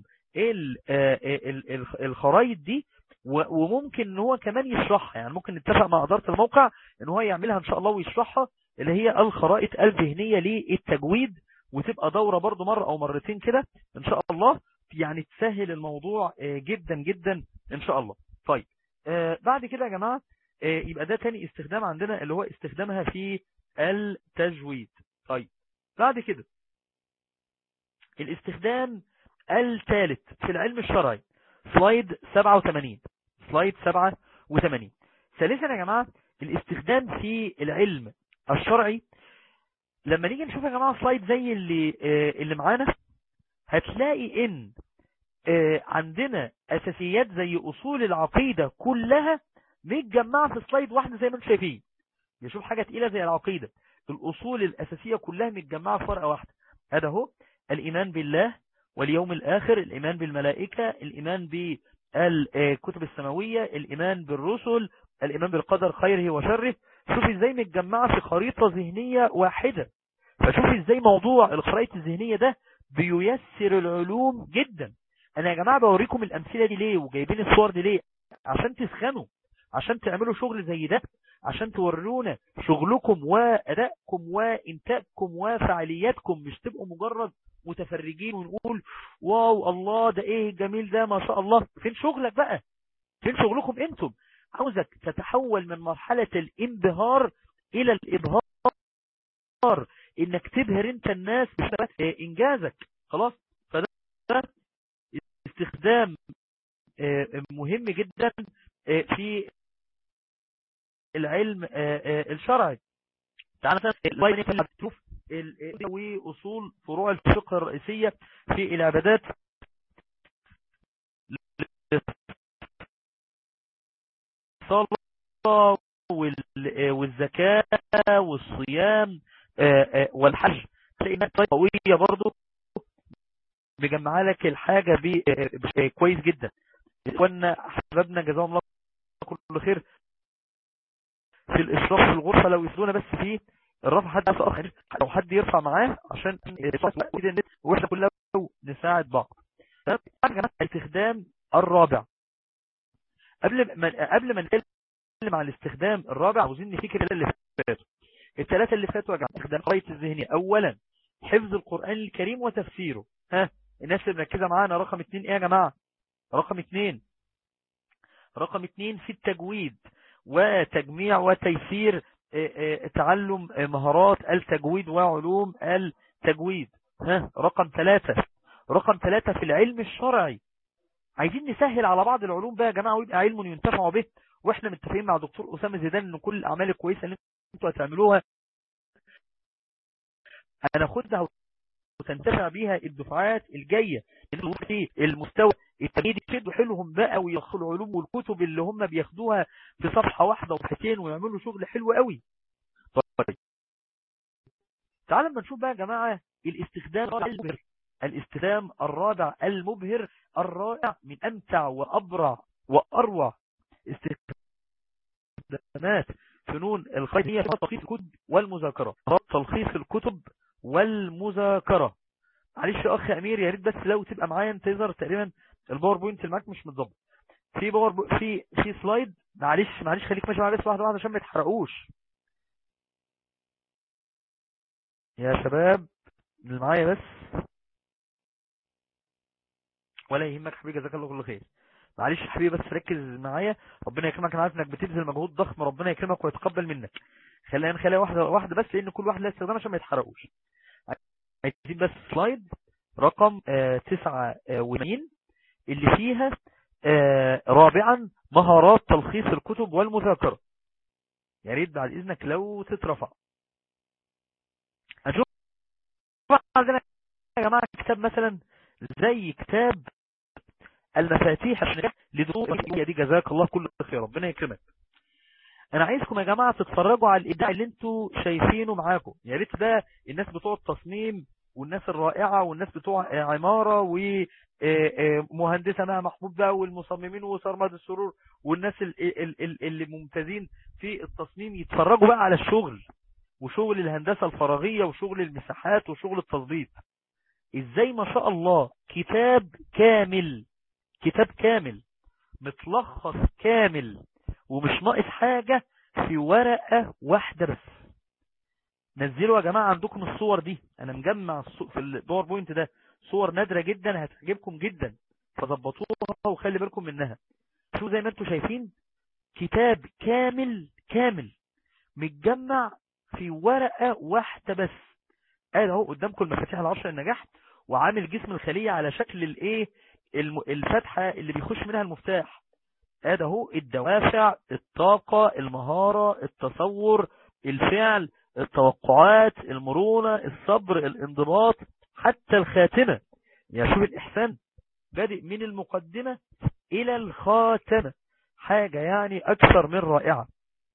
الخرائط دي وممكن ان هو كمان يشرحها يعني ممكن نتفق مع ادارة الموقع ان هو يعملها ان شاء الله ويشرحها اللي هي الخرائط الذهنية للتجويد وتبقى دورة برضو مرة او مرتين كده ان شاء الله يعني تسهل الموضوع جدا جدا ان شاء الله طيب بعد كده يا جماعة يبقى ده تاني استخدام عندنا اللي هو استخدامها في التجويد طيب بعد كده الاستخدام الثالث في العلم الشرعي سلايد 87 سلايد 87 ثالثا يا جماعة الاستخدام في العلم الشرعي لما نيجي نشوف يا جماعة سلايد زي اللي اللي معانا هتلاقي ان عندنا اساسيات زي اصول العقيدة كلها متجمعة في سلايد واحدة زي ما انتم شايفين نشوف حاجة تقيلة زي العقيدة الأصول الأساسية كلها متجمعة في ورقة واحدة هذا هو الإيمان بالله واليوم الآخر الإيمان بالملائكة الإيمان بالكتب السماوية الإيمان بالرسل الإيمان بالقدر خيره وشره شوف إزاي متجمعة في خريطة ذهنية واحدة فشوف إزاي موضوع الخرائط الذهنية ده بييسر العلوم جدا أنا يا جماعة بوريكم الأمثلة دي ليه وجايبين الصور دي ليه عشان تسخنوا عشان تعملوا شغل زي ده عشان تورونا شغلكم وأدائكم وإنتاجكم وفعالياتكم مش تبقوا مجرد متفرجين ونقول واو الله ده ايه الجميل ده ما شاء الله فين شغلك بقى فين شغلكم انتم عاوزك تتحول من مرحلة الانبهار الى الابهار انك تبهر انت الناس انجازك خلاص فده استخدام مهم جدا في العلم الشرعي تعالى مثلا تشوف واصول فروع الفقه الرئيسية في العبادات الصلاة وال- والزكاة والصيام آه، آه، والحج تلاقي انها قوية برضو مجمعها لك الحاجة ب- آه، بش- كويس جدا وانا احبابنا جزاهم الله كل خير في الاشراف في الغرفة لو يسلونا بس في الرفع حد في اخر لو حد يرفع معاه عشان واحنا كلنا نساعد بعض تمام؟ يا جماعة الاستخدام الرابع قبل ما قبل ما نتكلم عن الاستخدام الرابع عاوزين نفتكر الثلاثه اللي فاتوا الثلاثه اللي فاتوا يا جماعه استخدام قرايه الذهنيه اولا حفظ القران الكريم وتفسيره ها الناس اللي مركزه معانا رقم اثنين ايه يا جماعه رقم اثنين رقم اثنين في التجويد وتجميع وتيسير آه، آه، تعلم آه، مهارات التجويد وعلوم التجويد ها رقم ثلاثة رقم ثلاثة في العلم الشرعي عايزين نسهل على بعض العلوم بقى يا جماعة ويبقى علم ينتفع به واحنا متفقين مع دكتور أسامة زيدان ان كل الاعمال الكويسة اللي انتوا هتعملوها هناخدها وتنتفع بيها الدفعات الجاية في المستوى التمهيدي يشدوا حيلهم بقى ويدخلوا العلوم والكتب اللي هم بياخدوها في صفحة واحدة وصفحتين ويعملوا شغل حلو قوي طيب تعالوا اما نشوف بقى يا جماعة الاستخدام المبهر الاستخدام الرابع المبهر الرائع من امتع وابرع واروع استخدامات فنون الخير هي تلخيص الكتب والمذاكرة تلخيص الكتب والمذاكرة معلش يا اخ امير يا ريت بس لو تبقى معايا انت يظهر تقريبا الباوربوينت اللي معاك مش متظبط في باور بو... في في سلايد معلش معلش خليك ماشي معايا بس واحده واحده عشان ما يتحرقوش يا شباب اللي معايا بس ولا يهمك حبيبي جزاك الله كل خير معلش يا حبيبي بس ركز معايا ربنا يكرمك انا عارف انك بتبذل مجهود ضخم ربنا يكرمك ويتقبل منك خلينا نخليها واحده واحده بس لان كل واحد له استخدام عشان ما يتحرقوش عايزين بس سلايد رقم آه 89 اللي فيها آه رابعا مهارات تلخيص الكتب والمذاكرة يا ريت بعد اذنك لو تترفع هنشوف عندنا يا جماعة كتاب مثلا زي كتاب المفاتيح لدروس دي جزاك الله كل خير ربنا يكرمك انا عايزكم يا جماعة تتفرجوا على الابداع اللي انتوا شايفينه معاكم يا ريت ده الناس بتوع التصميم والناس الرائعة والناس بتوع عمارة ومهندسة مها محمود بقى والمصممين وسرمد السرور والناس اللي ممتازين في التصميم يتفرجوا بقى على الشغل وشغل الهندسة الفراغية وشغل المساحات وشغل التظبيط ازاي ما شاء الله كتاب كامل كتاب كامل متلخص كامل ومش ناقص حاجة في ورقة واحدة بس نزلوا يا جماعة عندكم الصور دي انا مجمع في الباوربوينت ده صور نادرة جدا هتعجبكم جدا فظبطوها وخلي بالكم منها شو زي ما انتم شايفين كتاب كامل كامل متجمع في ورقة واحدة بس قال اهو قدامكم المفاتيح العشر النجاح وعامل جسم الخلية على شكل الايه الفتحة اللي بيخش منها المفتاح ادي اهو الدوافع الطاقة المهارة التصور الفعل التوقعات المرونة الصبر الانضباط حتى الخاتمة يعني شوف الإحسان بادئ من المقدمة إلى الخاتمة حاجة يعني أكثر من رائعة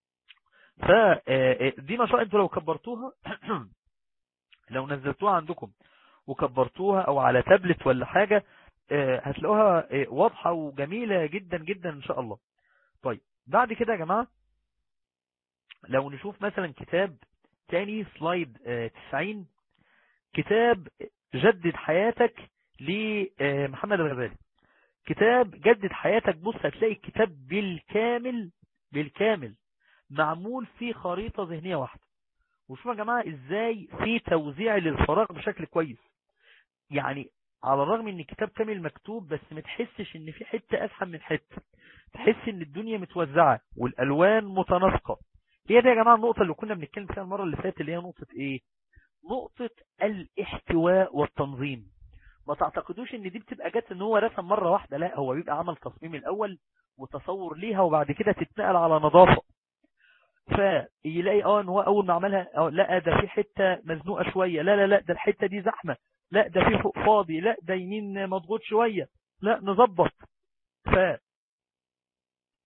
فدي ما شاء انتوا لو كبرتوها لو نزلتوها عندكم وكبرتوها او على تابلت ولا حاجة هتلاقوها واضحة وجميلة جدا جدا ان شاء الله طيب بعد كده يا جماعة لو نشوف مثلا كتاب تاني سلايد 90 كتاب جدد حياتك لمحمد الغزالي كتاب جدد حياتك بص هتلاقي الكتاب بالكامل بالكامل معمول فيه خريطة ذهنية واحدة وشوفوا يا جماعة ازاي في توزيع للفراغ بشكل كويس يعني على الرغم ان الكتاب كامل مكتوب بس ما تحسش ان في حتة اسحب من حتة تحس ان الدنيا متوزعة والالوان متناسقة هي دي يا جماعة النقطة اللي كنا بنتكلم فيها المرة اللي فاتت اللي هي نقطة ايه نقطة الاحتواء والتنظيم ما تعتقدوش ان دي بتبقى جت ان هو رسم مرة واحدة لا هو بيبقى عمل تصميم الاول وتصور ليها وبعد كده تتنقل على نظافة فيلاقي اه ان هو اول ما عملها اه لا ده في حتة مزنوقة شوية لا لا لا ده الحتة دي زحمة لا ده في فوق فاضي لا ده يمين مضغوط شوية لا نظبط ف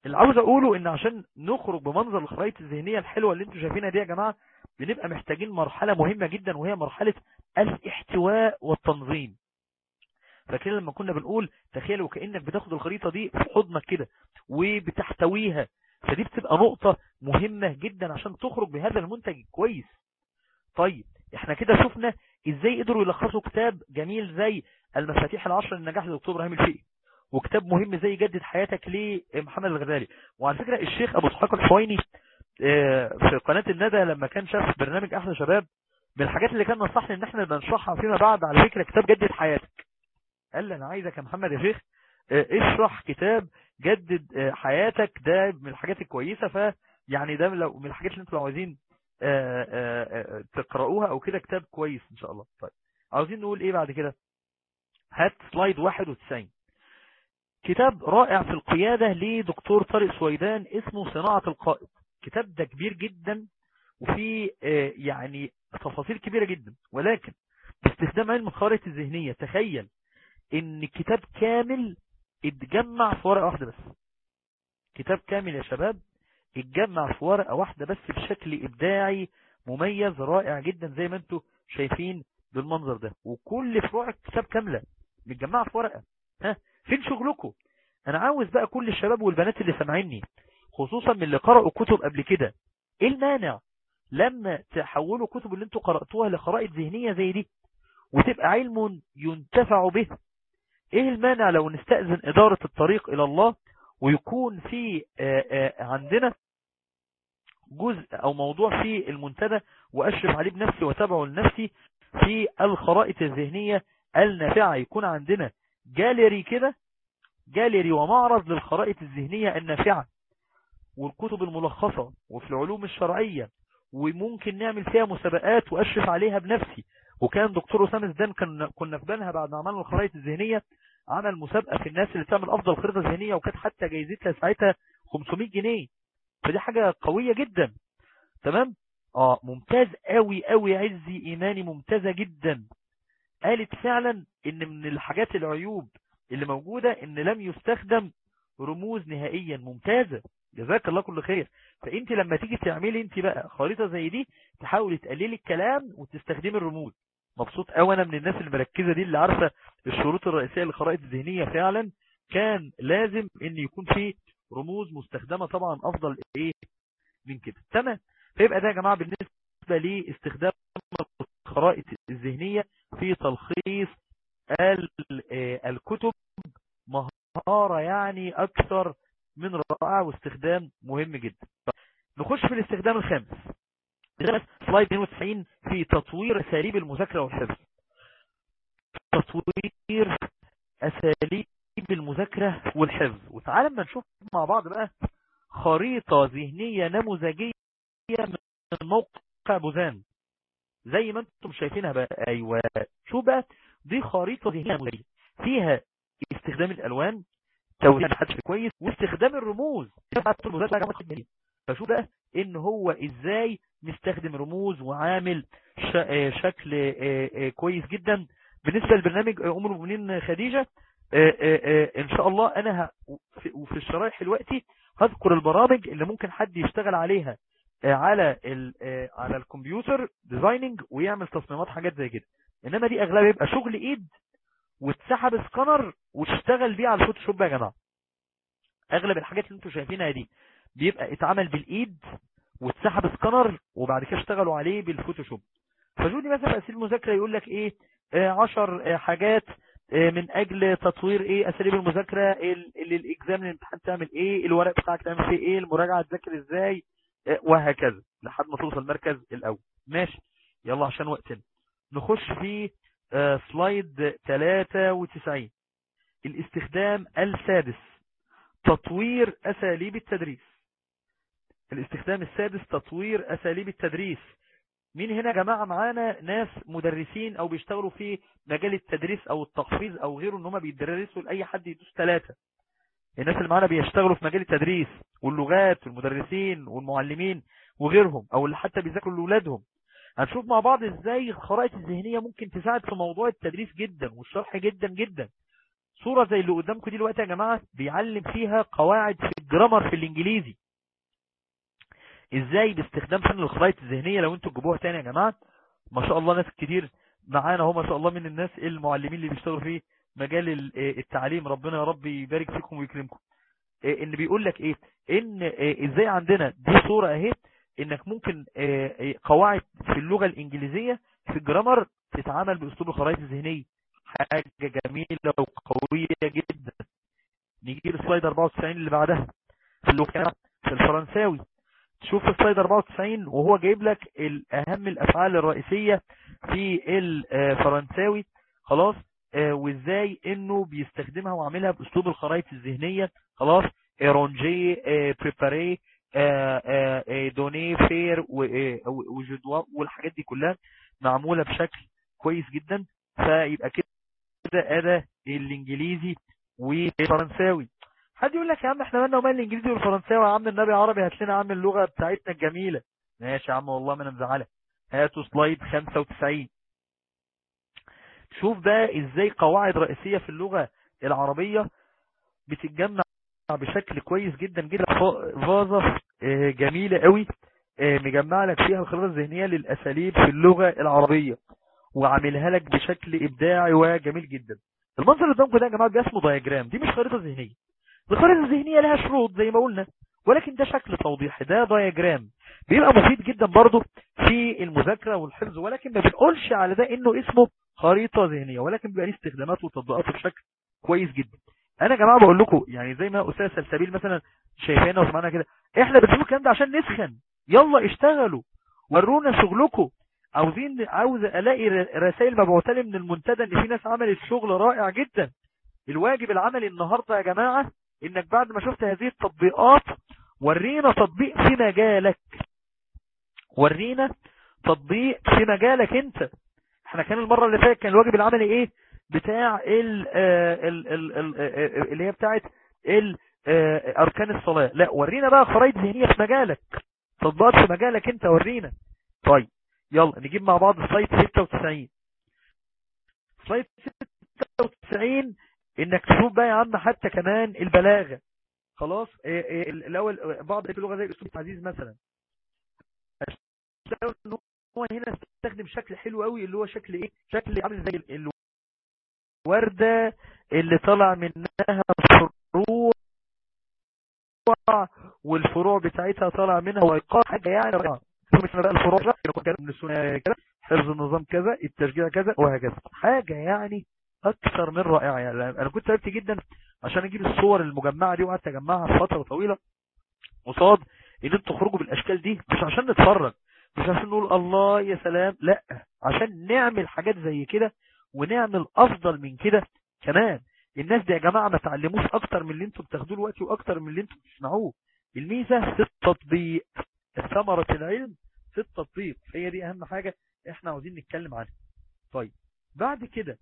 اللي عاوز اقوله ان عشان نخرج بمنظر الخرائط الذهنيه الحلوه اللي انتم شايفينها دي يا جماعه بنبقى محتاجين مرحله مهمه جدا وهي مرحله الاحتواء والتنظيم فاكرين لما كنا بنقول تخيل وكانك بتاخد الخريطه دي في حضنك كده وبتحتويها فدي بتبقى نقطه مهمه جدا عشان تخرج بهذا المنتج كويس طيب احنا كده شفنا ازاي قدروا يلخصوا كتاب جميل زي المفاتيح العشر للنجاح للدكتور ابراهيم الفقي وكتاب مهم زي جدد حياتك لمحمد الغزالي وعلى فكرة الشيخ ابو اسحاق الحويني في قناة الندى لما كان شاف برنامج احلى شباب من الحاجات اللي كان نصحني ان احنا بنشرحها فيما بعد على فكرة كتاب جدد حياتك قال لي انا عايزك يا محمد يا شيخ اشرح كتاب جدد حياتك ده من الحاجات الكويسة ف يعني ده لو من الحاجات اللي انتوا لو عايزين تقرأوها او كده كتاب كويس ان شاء الله طيب عاوزين نقول ايه بعد كده هات سلايد 91 كتاب رائع في القيادة لدكتور طارق سويدان اسمه صناعة القائد كتاب ده كبير جدا وفيه يعني تفاصيل كبيرة جدا ولكن باستخدام علم الخارطة الذهنية تخيل ان كتاب كامل اتجمع في ورقة واحدة بس كتاب كامل يا شباب اتجمع في ورقة واحدة بس بشكل ابداعي مميز رائع جدا زي ما انتم شايفين بالمنظر ده وكل فروع الكتاب كاملة متجمعة في ورقة ها فين شغلكم انا عاوز بقى كل الشباب والبنات اللي سامعيني خصوصا من اللي قرأوا كتب قبل كده ايه المانع لما تحولوا كتب اللي انتوا قرأتوها لخرائط ذهنية زي دي وتبقى علم ينتفع به ايه المانع لو نستأذن ادارة الطريق الى الله ويكون في آآ آآ عندنا جزء او موضوع في المنتدى واشرف عليه بنفسي وتابعه لنفسي في الخرائط الذهنية النافعة يكون عندنا جاليري كده جاليري ومعرض للخرائط الذهنية النافعة والكتب الملخصة وفي العلوم الشرعية وممكن نعمل فيها مسابقات وأشرف عليها بنفسي وكان دكتور أسامة زدان كان كنا في بالها بعد ما عملنا الخرائط الذهنية عمل مسابقة في الناس اللي تعمل أفضل خريطة ذهنية وكانت حتى جايزتها ساعتها 500 جنيه فدي حاجة قوية جدا تمام اه ممتاز قوي قوي عزي إيماني ممتازة جدا قالت فعلا ان من الحاجات العيوب اللي موجودة ان لم يستخدم رموز نهائيا ممتازة جزاك الله كل خير فانت لما تيجي تعملي انت بقى خريطة زي دي تحاولي تقللي الكلام وتستخدمي الرموز مبسوط قوي انا من الناس المركزة دي اللي عارفة الشروط الرئيسية للخرائط الذهنية فعلا كان لازم ان يكون في رموز مستخدمة طبعا افضل ايه من كده تمام فيبقى ده يا جماعة بالنسبة لاستخدام الخرائط الذهنية في تلخيص الكتب مهارة يعني أكثر من رائعة واستخدام مهم جدا نخش في الاستخدام الخامس سلايد 92 في تطوير أساليب المذاكرة والحفظ تطوير أساليب المذاكرة والحفظ وتعالى ما نشوف مع بعض بقى خريطة ذهنية نموذجية من موقع بوزان زي ما انتم شايفينها بقى ايوه شو بقى دي خريطة ذهنية نموذجية فيها استخدام الالوان توزيع الحدث كويس واستخدام الرموز فشو بقى ان هو ازاي مستخدم رموز وعامل شكل كويس جدا بالنسبة للبرنامج ام المؤمنين خديجة ان شاء الله انا وفي الشرائح دلوقتي هذكر البرامج اللي ممكن حد يشتغل عليها على على الكمبيوتر ديزايننج ويعمل تصميمات حاجات زي كده انما دي اغلبها يبقى شغل ايد وتسحب سكانر وتشتغل بيه على الفوتوشوب يا جماعه اغلب الحاجات اللي انتم شايفينها دي بيبقى اتعمل بالايد وتسحب سكانر وبعد كده اشتغلوا عليه بالفوتوشوب فجودي مثلا في اساليب المذاكره يقول لك ايه 10 حاجات من اجل تطوير ايه اساليب المذاكره اللي الاكزام الامتحان تعمل ايه الورق بتاعك تعمل فيه ايه المراجعه تذاكر ازاي وهكذا لحد ما توصل المركز الاول ماشي يلا عشان وقتنا نخش في سلايد 93 الاستخدام السادس تطوير اساليب التدريس الاستخدام السادس تطوير اساليب التدريس مين هنا يا جماعة معانا ناس مدرسين او بيشتغلوا في مجال التدريس او التحفيظ او غيره ان هم بيدرسوا لاي حد يدوس ثلاثة الناس اللي معانا بيشتغلوا في مجال التدريس واللغات والمدرسين والمعلمين وغيرهم او اللي حتى بيذاكروا لاولادهم هنشوف مع بعض ازاي الخرائط الذهنية ممكن تساعد في موضوع التدريس جدا والشرح جدا جدا صورة زي اللي قدامكم دي دلوقتي يا جماعة بيعلم فيها قواعد في الجرامر في الانجليزي ازاي باستخدام فن الخرائط الذهنية لو انتوا تجيبوها تاني يا جماعة ما شاء الله ناس كتير معانا اهو ما شاء الله من الناس المعلمين اللي بيشتغلوا في مجال ال- آه، التعليم ربنا يا رب يبارك فيكم ويكرمكم آه، ان بيقول لك ايه ان آه، ازاي عندنا دي صورة اهي انك ممكن آه، آه، قواعد في اللغة الانجليزية في الجرامر تتعامل باسلوب الخرائط الذهنية حاجة جميلة وقوية جدا نيجي للسلايد 94 اللي بعدها في اللغة في الفرنساوي تشوف السلايد 94 وهو جايب لك اهم الافعال الرئيسية في الفرنساوي خلاص آه، وازاي انه بيستخدمها وعاملها باسلوب الخرائط الذهنية خلاص ايرونجي بريباري دوني فير وجدوا والحاجات دي كلها معمولة بشكل كويس جدا فيبقى كده اداة الانجليزي والفرنساوي حد يقول لك يا عم احنا مالنا ومال الانجليزي والفرنساوي يا عم النبي عربي هات لنا يا عم اللغة بتاعتنا الجميلة ماشي يا عم والله ما انا مزعلك هاتوا سلايد 95 شوف بقى ازاي قواعد رئيسية في اللغة العربية بتتجمع بشكل كويس جدا جدا فازة آه، جميلة قوي آه، مجمع لك فيها الخريطة الذهنية للأساليب في اللغة العربية وعاملها لك بشكل إبداعي وجميل جدا المنظر اللي قدامكم ده يا جماعة ده اسمه دايجرام دي مش خريطة ذهنية الخريطة الذهنية لها شروط زي ما قلنا ولكن ده شكل توضيحي ده دايجرام بيبقى مفيد جدا برضه في المذاكرة والحفظ ولكن ما بنقولش على ده انه اسمه خريطة ذهنية ولكن بيبقى ليه استخدامات وتطبيقات بشكل كويس جدا انا يا جماعة بقول لكم يعني زي ما استاذ سلسبيل مثلا شايفانا وسمعنا كده احنا بنقول الكلام ده عشان نسخن يلا اشتغلوا ورونا شغلكم عاوزين عاوز الاقي رسائل مبعوثه لي من المنتدى ان في ناس عملت شغل رائع جدا الواجب العملي النهارده يا جماعه انك بعد ما شفت هذه التطبيقات ورينا تطبيق في مجالك ورينا تطبيق في مجالك انت احنا كان المره اللي فاتت كان الواجب العملي ايه بتاع ال ال ال ال اللي هي بتاعت ال اركان الصلاه لا ورينا بقى خرائط ذهنيه في مجالك تطبيقات في مجالك انت ورينا طيب يلا نجيب مع بعض سلايد 96 سلايد 96 انك تشوف بقى يا عم حتى كمان البلاغة خلاص إيه إيه الاول بعض اللغة زي الاسلوب العزيز مثلا ان هو هنا استخدم شكل حلو قوي اللي هو شكل ايه شكل عامل زي الوردة اللي طلع منها فروع والفروع بتاعتها طلع منها ويقار حاجة يعني رائعة مثل بقى الفروع من السنة كذا حفظ النظام كذا التشجيع كذا وهكذا حاجة يعني اكثر من رائعة يعني انا كنت تعبت جدا عشان اجيب الصور المجمعة دي وقعدت اجمعها فترة طويلة وصاد ان انتوا تخرجوا بالاشكال دي مش عشان نتفرج مش عشان نقول الله يا سلام لا عشان نعمل حاجات زي كده ونعمل افضل من كده كمان الناس دي يا جماعة ما تعلموش اكتر من اللي انتوا بتاخدوه دلوقتي واكتر من اللي انتوا بتسمعوه الميزة في التطبيق ثمرة العلم في التطبيق هي دي اهم حاجة احنا عاوزين نتكلم عنها طيب بعد كده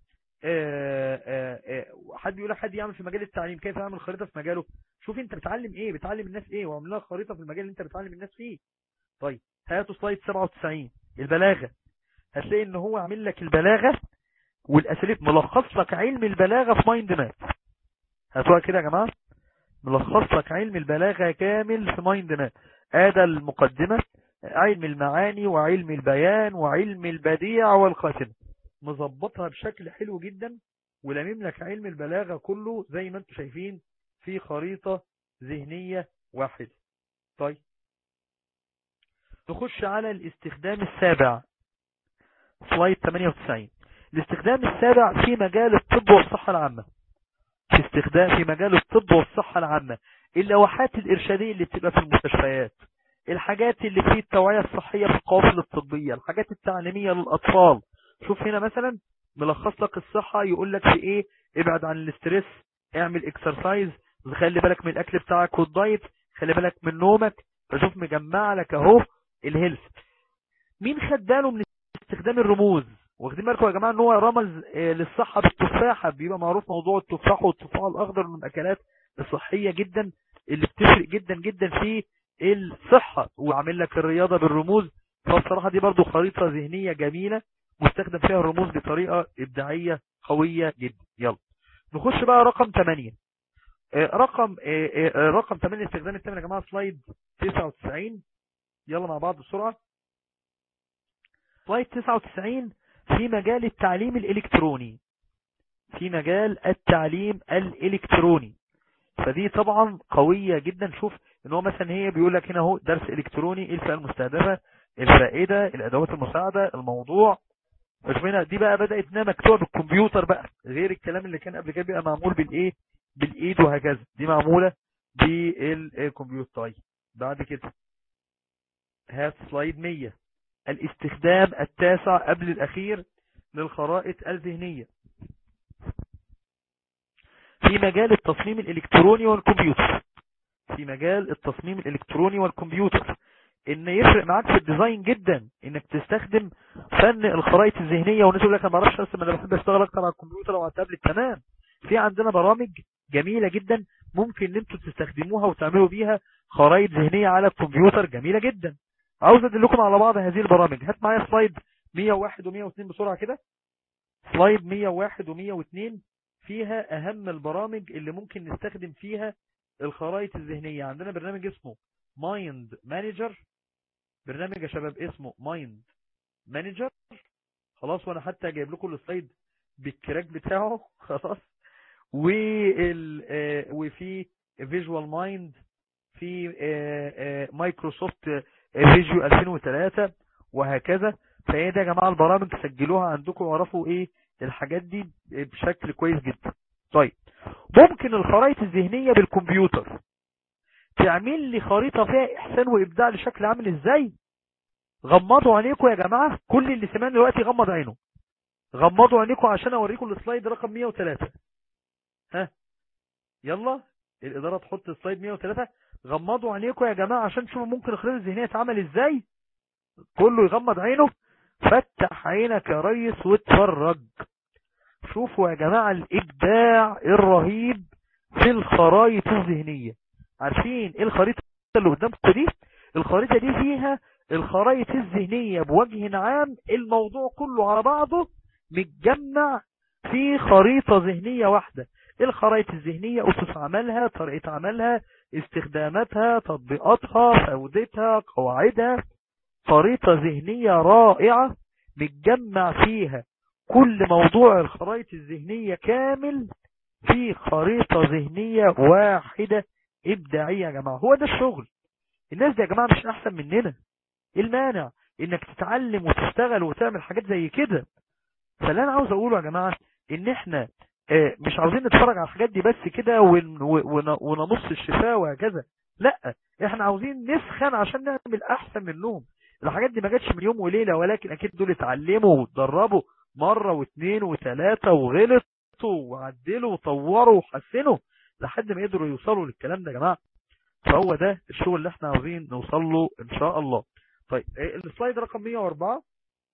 حد يقول لك حد يعمل في مجال التعليم كيف يعمل خريطة في مجاله شوف انت بتعلم ايه بتعلم الناس ايه واعمل لها خريطة في المجال اللي انت بتعلم الناس فيه طيب هاتوا سلايد 97 البلاغة هتلاقي ان هو عامل لك البلاغة والاساليب ملخص لك علم البلاغة في مايند ماب هاتوها كده يا جماعة ملخص لك علم البلاغة كامل في مايند ماب ادى المقدمة علم المعاني وعلم البيان وعلم البديع والخاتمة مظبطها بشكل حلو جدا ولمم لك علم البلاغة كله زي ما انتم شايفين في خريطة ذهنية واحدة طيب نخش على الاستخدام السابع سلايد 98 الاستخدام السابع في مجال الطب والصحة العامة في استخدام في مجال الطب والصحة العامة اللوحات الإرشادية اللي بتبقى في المستشفيات الحاجات اللي فيه التوعية الصحية في القوافل الطبية الحاجات التعليمية للأطفال شوف هنا مثلا ملخص لك الصحة يقول لك في ايه ابعد عن الاسترس اعمل اكسرسايز خلي بالك من الاكل بتاعك والدايت خلي بالك من نومك فشوف مجمع لك اهو الهيلث مين خد باله من استخدام الرموز واخدين بالكم يا جماعه ان هو رمز للصحه بالتفاحه بيبقى معروف موضوع التفاح والتفاح الاخضر من الاكلات الصحيه جدا اللي بتفرق جدا جدا في الصحه وعامل لك الرياضه بالرموز فبصراحه دي برضو خريطه ذهنيه جميله مستخدم فيها الرموز بطريقة إبداعية قوية جدا يلا نخش بقى رقم 8 رقم آه، آه، رقم 8 استخدام الثامن يا جماعه سلايد 99 يلا مع بعض بسرعه سلايد 99 في مجال التعليم الالكتروني في مجال التعليم الالكتروني فدي طبعا قوية جدا شوف ان هو مثلا هي بيقول لك هنا اهو درس الكتروني ايه الفئة المستهدفة الفائدة الادوات المساعدة الموضوع شوف هنا دي بقى بدأت انها مكتوبة بالكمبيوتر بقى غير الكلام اللي كان قبل كده بيبقى معمول بالايه بالايد وهكذا دي معمولة بالكمبيوتر طيب بعد كده هات سلايد 100 الاستخدام التاسع قبل الاخير للخرائط الذهنية في مجال التصميم الالكتروني والكمبيوتر في مجال التصميم الالكتروني والكمبيوتر ان يفرق معاك في الديزاين جدا انك تستخدم فن الخرائط الذهنيه والناس يقول لك انا ما اعرفش ارسم انا بحب اشتغل اكتر على الكمبيوتر او على التابلت تمام في عندنا برامج جميله جدا ممكن ان انتوا تستخدموها وتعملوا بيها خرائط ذهنيه على الكمبيوتر جميله جدا عاوز ادلكم على بعض هذه البرامج هات معايا سلايد 101 و102 بسرعه كده سلايد 101 و102 فيها اهم البرامج اللي ممكن نستخدم فيها الخرائط الذهنية عندنا برنامج اسمه مايند مانجر برنامج يا شباب اسمه مايند مانجر خلاص وانا حتى جايب لكم السلايد بالكراك بتاعه خلاص وال آه، وفي فيجوال مايند في آه، آه، مايكروسوفت فيجيو 2003 وهكذا فهي ده يا جماعه البرامج سجلوها عندكم واعرفوا ايه الحاجات دي بشكل كويس جدا طيب ممكن الخرائط الذهنية بالكمبيوتر تعمل لي خريطة فيها احسان وابداع لشكل عامل ازاي غمضوا عينيكم يا جماعة كل اللي سمعني دلوقتي غمض عينه غمضوا عينيكم عشان اوريكم السلايد رقم 103 ها يلا الادارة تحط السلايد 103 غمضوا عينيكم يا جماعة عشان تشوفوا ممكن الخريطة الذهنية تعمل ازاي كله يغمض عينه فتح عينك يا ريس واتفرج شوفوا يا جماعة الإبداع الرهيب في الخرائط الذهنية عارفين ايه الخريطة اللي قدامكم دي الخريطة دي فيها الخرائط الذهنية بوجه عام الموضوع كله على بعضه متجمع في خريطة ذهنية واحدة الخرائط الذهنية أسس عملها طريقة عملها استخداماتها تطبيقاتها فودتها قواعدها خريطة ذهنية رائعة متجمع فيها كل موضوع الخرائط الذهنية كامل في خريطة ذهنية واحدة إبداعية يا جماعة هو ده الشغل الناس دي يا جماعة مش أحسن مننا إيه المانع إنك تتعلم وتشتغل وتعمل حاجات زي كده فاللي أنا عاوز أقوله يا جماعة إن إحنا آه، مش عاوزين نتفرج على الحاجات دي بس كده ون- ون- ونمص الشفاه وهكذا لا احنا عاوزين نسخن عشان نعمل احسن منهم الحاجات دي ما جاتش من يوم وليلة ولكن اكيد دول اتعلموا واتدربوا مرة واثنين وثلاثة وغلطوا وعدلوا وطوروا وحسنوا لحد ما يقدروا يوصلوا للكلام ده يا جماعة فهو ده الشغل اللي احنا عاوزين نوصل له ان شاء الله طيب إيه السلايد رقم 104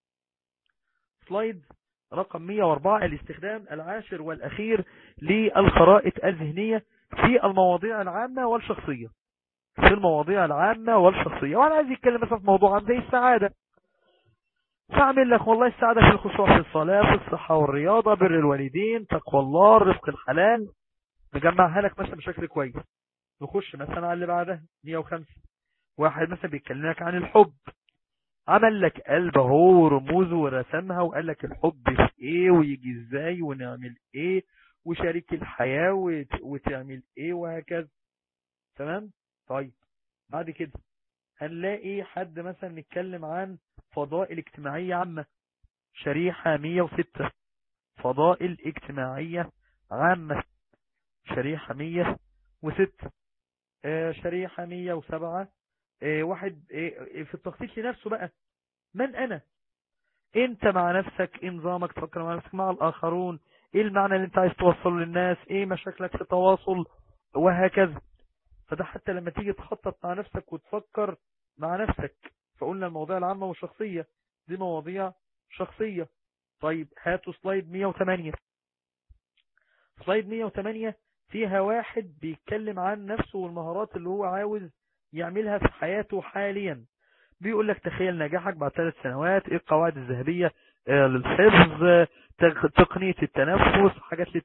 سلايد رقم 104 الاستخدام العاشر والأخير للخرائط الذهنية في المواضيع العامة والشخصية في المواضيع العامة والشخصية وانا عايز يتكلم مثلا في موضوع عام زي السعادة فاعمل لك والله السعادة في الخشوع في الصلاة في الصحة والرياضة بر الوالدين تقوى الله الرزق الحلال نجمعها لك مثلا بشكل كويس نخش مثلا على اللي بعدها 105 واحد مثلا بيتكلم لك عن الحب عمل لك قلب اهو ورموزه ورسمها وقال لك الحب في ايه ويجي ازاي ونعمل ايه وشريك الحياة وت- وتعمل ايه وهكذا تمام طيب بعد كده هنلاقي حد مثلا نتكلم عن فضائل اجتماعية عامة شريحة 106 فضائل اجتماعية عامة شريحة 106 آه، شريحة 107 آه، واحد آه، في التخطيط لنفسه بقى من أنا انت مع نفسك ايه نظامك تفكر مع نفسك مع الآخرون ايه المعنى اللي انت عايز توصله للناس ايه مشاكلك في التواصل وهكذا فده حتى لما تيجي تخطط مع نفسك وتفكر مع نفسك فقلنا المواضيع العامة والشخصية دي مواضيع شخصية طيب هاتوا سلايد 108 سلايد 108 فيها واحد بيتكلم عن نفسه والمهارات اللي هو عاوز يعملها في حياته حاليا بيقول لك تخيل نجاحك بعد ثلاث سنوات ايه القواعد الذهبية آه، للحفظ آه، تق- تقنية التنفس حاجات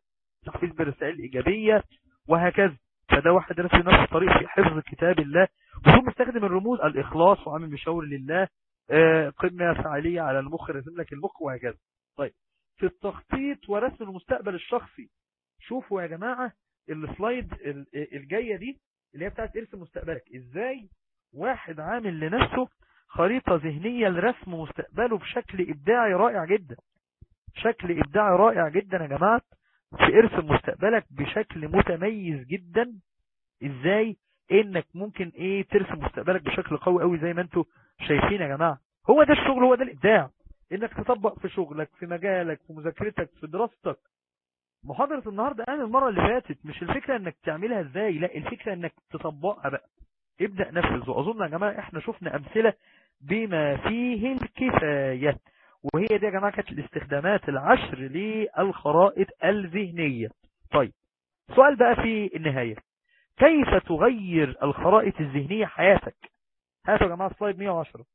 تحفيز بالرسائل الإيجابية وهكذا فده واحد رسم نفس الطريق في حفظ كتاب الله وهو مستخدم الرموز الإخلاص وعامل بشاور لله آه، قمة فعالية على المخ رسم لك المخ وهكذا طيب في التخطيط ورسم المستقبل الشخصي شوفوا يا جماعة السلايد ال- الجاية دي اللي هي بتاعت ارسم مستقبلك ازاي واحد عامل لنفسه خريطة ذهنية لرسم مستقبله بشكل إبداعي رائع جدا شكل إبداعي رائع جدا يا جماعة في ارسم مستقبلك بشكل متميز جدا ازاي انك ممكن ايه ترسم مستقبلك بشكل قوي قوي زي ما انتوا شايفين يا جماعة هو ده الشغل هو ده الإبداع انك تطبق في شغلك في مجالك في مذاكرتك في دراستك محاضرة النهاردة انا المرة اللي فاتت مش الفكرة انك تعملها ازاي لا الفكرة انك تطبقها بقى ابدأ نفذ واظن يا جماعة احنا شفنا امثلة بما فيه الكفاية وهي دي يا جماعة كانت الاستخدامات العشر للخرائط الذهنية طيب سؤال بقى في النهاية كيف تغير الخرائط الذهنية حياتك هاتوا يا جماعة سلايد 110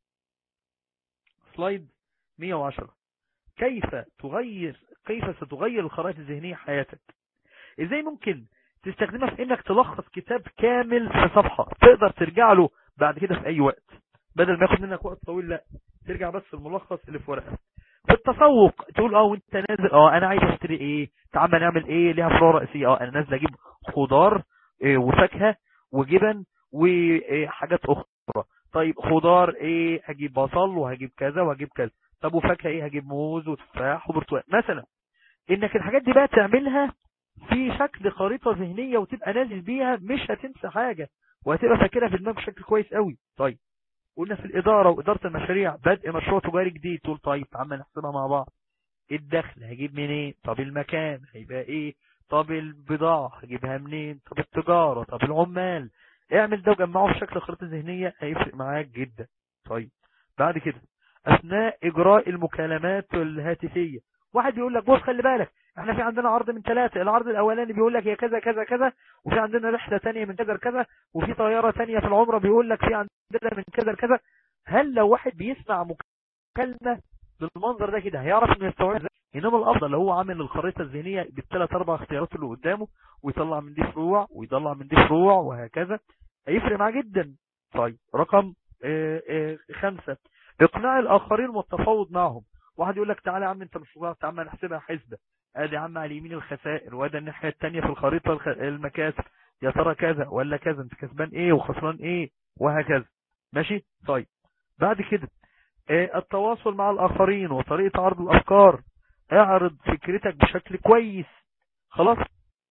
سلايد 110 كيف تغير كيف ستغير الخرائط الذهنية حياتك ازاي ممكن تستخدمها في انك تلخص كتاب كامل في صفحة تقدر ترجع له بعد كده في اي وقت بدل ما ياخد منك وقت طويل لا ترجع بس الملخص اللي في ورقة في التسوق تقول اه وانت نازل اه انا عايز اشتري ايه تعال نعمل ايه ليها فروع رئيسية اه انا نازل اجيب خضار إيه وفاكهة وجبن وحاجات اخرى طيب خضار ايه هجيب بصل وهجيب كذا وهجيب كذا طب وفاكهة ايه هجيب موز وتفاح وبرتقال مثلا انك الحاجات دي بقى تعملها في شكل خريطة ذهنية وتبقى نازل بيها مش هتنسى حاجة وهتبقى فاكرها في دماغك بشكل كويس قوي طيب قلنا في الإدارة وإدارة المشاريع بدء مشروع تجاري جديد تقول طيب تعال نحسبها مع بعض الدخل هجيب منين طب المكان هيبقى ايه طب البضاعة هجيبها منين طب التجارة طب العمال اعمل ده وجمعه في شكل خريطة ذهنية هيفرق معاك جدا طيب بعد كده اثناء اجراء المكالمات الهاتفية واحد يقول لك بص خلي بالك احنا في عندنا عرض من ثلاثة العرض الاولاني بيقول لك هي كذا كذا كذا وفي عندنا رحلة تانية من كذا لكذا وفي طيارة تانية في العمرة بيقول لك في عندنا من كذا لكذا هل لو واحد بيسمع مكالمة بالمنظر ده كده هيعرف انه يستوعب ازاي؟ انما الافضل لو هو عامل الخريطة الذهنية بالثلاث اربع اختيارات اللي قدامه ويطلع من دي فروع ويطلع من دي فروع وهكذا هيفرق معاه جدا طيب رقم اه اه خمسة اقناع الاخرين والتفاوض معهم واحد يقول لك تعالى يا عم انت مش تعالى يا عم نحسبها حسبة ادي يا عم على اليمين الخسائر وادي الناحية التانية في الخريطة الخ... المكاسب يا ترى كذا ولا كذا انت كسبان ايه وخسران ايه وهكذا ماشي طيب بعد كده اه التواصل مع الاخرين وطريقة عرض الافكار اعرض فكرتك بشكل كويس خلاص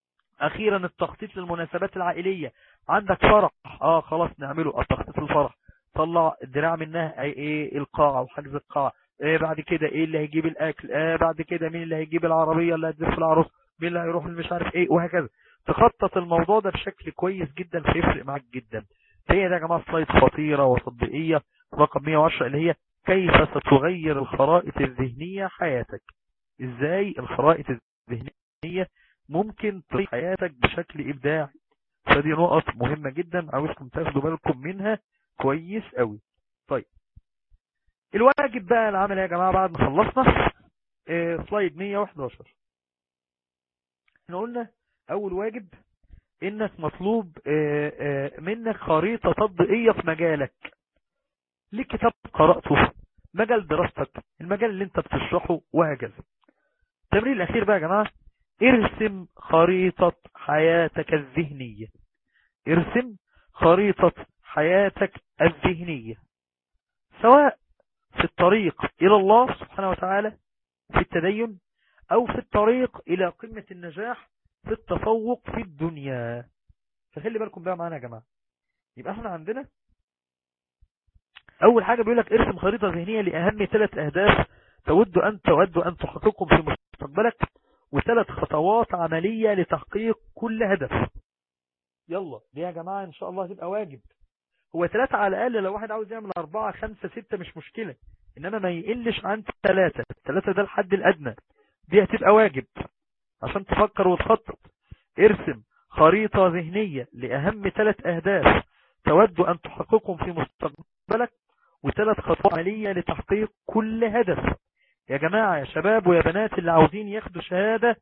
اخيرا التخطيط للمناسبات العائلية عندك فرح اه خلاص نعمله التخطيط للفرح طلع الدراع منها ايه القاعة وحجز القاعة ايه بعد كده ايه اللي هيجيب الاكل ايه بعد كده مين اللي هيجيب العربية اللي هتزف العروس مين اللي هيروح مش عارف ايه وهكذا تخطط الموضوع ده بشكل كويس جدا فيفرق معاك جدا هي ده يا جماعة سلايد خطيرة وتطبيقية رقم 110 اللي هي كيف ستغير الخرائط الذهنية حياتك ازاي الخرائط الذهنية ممكن تغير حياتك بشكل ابداعي فدي نقط مهمة جدا عاوزكم تاخدوا بالكم منها كويس قوي طيب الواجب بقى العمل يا جماعة بعد ما خلصنا اه سلايد 111 احنا قلنا اول واجب انك مطلوب اه اه منك خريطة تطبيقية في مجالك ليك كتاب قرأته مجال دراستك المجال اللي انت بتشرحه وهكذا التمرين الاخير بقى يا جماعة ارسم خريطة حياتك الذهنية ارسم خريطة حياتك الذهنية سواء في الطريق إلى الله سبحانه وتعالى في التدين أو في الطريق إلى قمة النجاح في التفوق في الدنيا فخلي بالكم بقى معانا يا جماعة يبقى احنا عندنا أول حاجة بيقول لك ارسم خريطة ذهنية لأهم ثلاث أهداف تود أن تود أن تحققهم في مستقبلك وثلاث خطوات عملية لتحقيق كل هدف يلا دي يا جماعة إن شاء الله هتبقى واجب هو ثلاثة على الأقل لو واحد عاوز يعمل أربعة خمسة ستة مش مشكلة إنما ما يقلش عن ثلاثة ثلاثة ده الحد الأدنى دي هتبقى واجب عشان تفكر وتخطط ارسم خريطة ذهنية لأهم ثلاث أهداف تود أن تحققهم في مستقبلك وثلاث خطوات عملية لتحقيق كل هدف يا جماعة يا شباب ويا بنات اللي عاوزين ياخدوا شهادة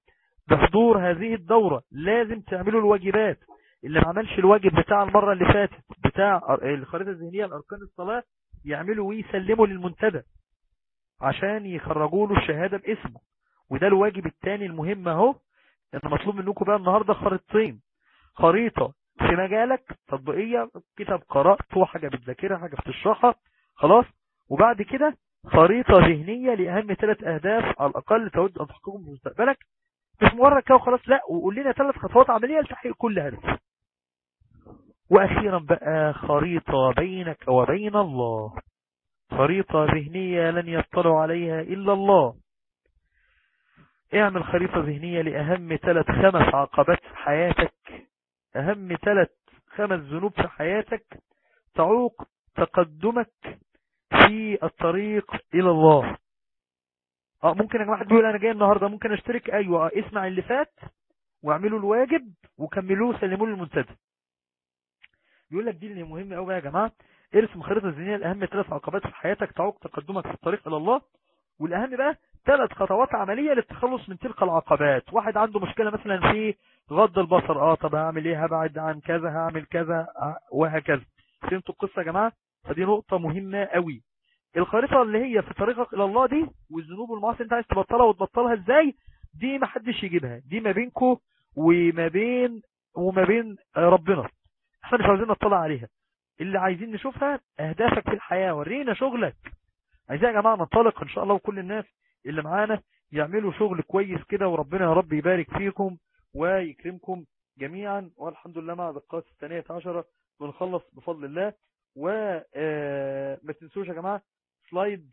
بحضور هذه الدورة لازم تعملوا الواجبات اللي ما عملش الواجب بتاع المرة اللي فاتت بتاع الخريطة الذهنية الأركان الصلاة يعملوا ويسلموا للمنتدى عشان يخرجوا له الشهادة باسمه وده الواجب الثاني المهم اهو ان مطلوب منكم بقى النهاردة خريطتين خريطة في مجالك تطبيقية كتاب قرأته حاجة بتذاكرها حاجة بتشرحها خلاص وبعد كده خريطة ذهنية لأهم ثلاث أهداف على الأقل تود أن تحققهم في مستقبلك مش مجرد كده وخلاص لا وقول لنا ثلاث خطوات عملية لتحقيق كل هدف وأخيرا بقى خريطة بينك وبين الله خريطة ذهنية لن يطلع عليها إلا الله اعمل خريطة ذهنية لأهم ثلاث خمس عقبات في حياتك أهم ثلاث خمس ذنوب في حياتك تعوق تقدمك في الطريق إلى الله اه ممكن يا جماعه حد بيقول انا جاي النهارده ممكن اشترك ايوه اسمع اللي فات واعملوا الواجب وكملوه وسلموه للمنتدى يقول لك دي اللي مهمه قوي يا جماعه ارسم خريطه ذهنيه لاهم ثلاث عقبات في حياتك تعوق تقدمك في الطريق الى الله والاهم بقى ثلاث خطوات عمليه للتخلص من تلك العقبات واحد عنده مشكله مثلا في غض البصر اه طب هعمل ايه هبعد عن كذا هعمل كذا وهكذا فهمتوا القصه يا جماعه فدي نقطه مهمه قوي الخريطة اللي هي في طريقك إلى الله دي والذنوب والمعاصي انت عايز تبطلها وتبطلها ازاي دي ما حدش يجيبها دي ما بينكو وما بين وما بين ربنا احنا مش عايزين نطلع عليها اللي عايزين نشوفها اهدافك في الحياة ورينا شغلك عايزين يا جماعة ننطلق ان شاء الله وكل الناس اللي معانا يعملوا شغل كويس كده وربنا يا رب يبارك فيكم ويكرمكم جميعا والحمد لله مع دقات الثانية عشرة بنخلص بفضل الله وما تنسوش يا جماعة سلايد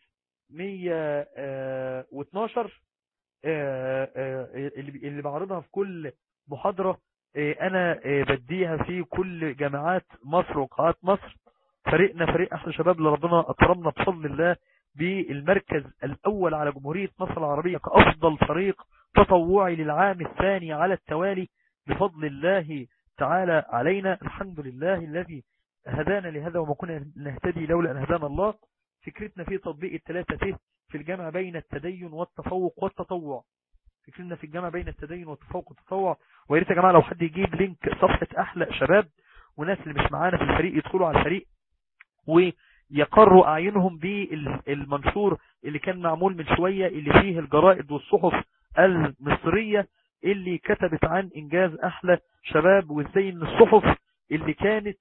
112 اللي بعرضها في كل محاضرة انا بديها في كل جامعات مصر وقاعات مصر فريقنا فريق احلى شباب اللي ربنا اكرمنا بفضل الله بالمركز الاول على جمهورية مصر العربية كافضل فريق تطوعي للعام الثاني على التوالي بفضل الله تعالى علينا الحمد لله الذي هدانا لهذا وما كنا نهتدي لولا ان هدانا الله فكرتنا في تطبيق الثلاثة ت في الجامع بين التدين والتفوق والتطوع فكرتنا في الجامع بين التدين والتفوق والتطوع وياريت يا جماعة لو حد يجيب لينك صفحة أحلى شباب وناس اللي مش معانا في الفريق يدخلوا على الفريق ويقروا أعينهم بالمنشور اللي كان معمول من شوية اللي فيه الجرائد والصحف المصرية اللي كتبت عن إنجاز أحلى شباب وازاي ان الصحف اللي كانت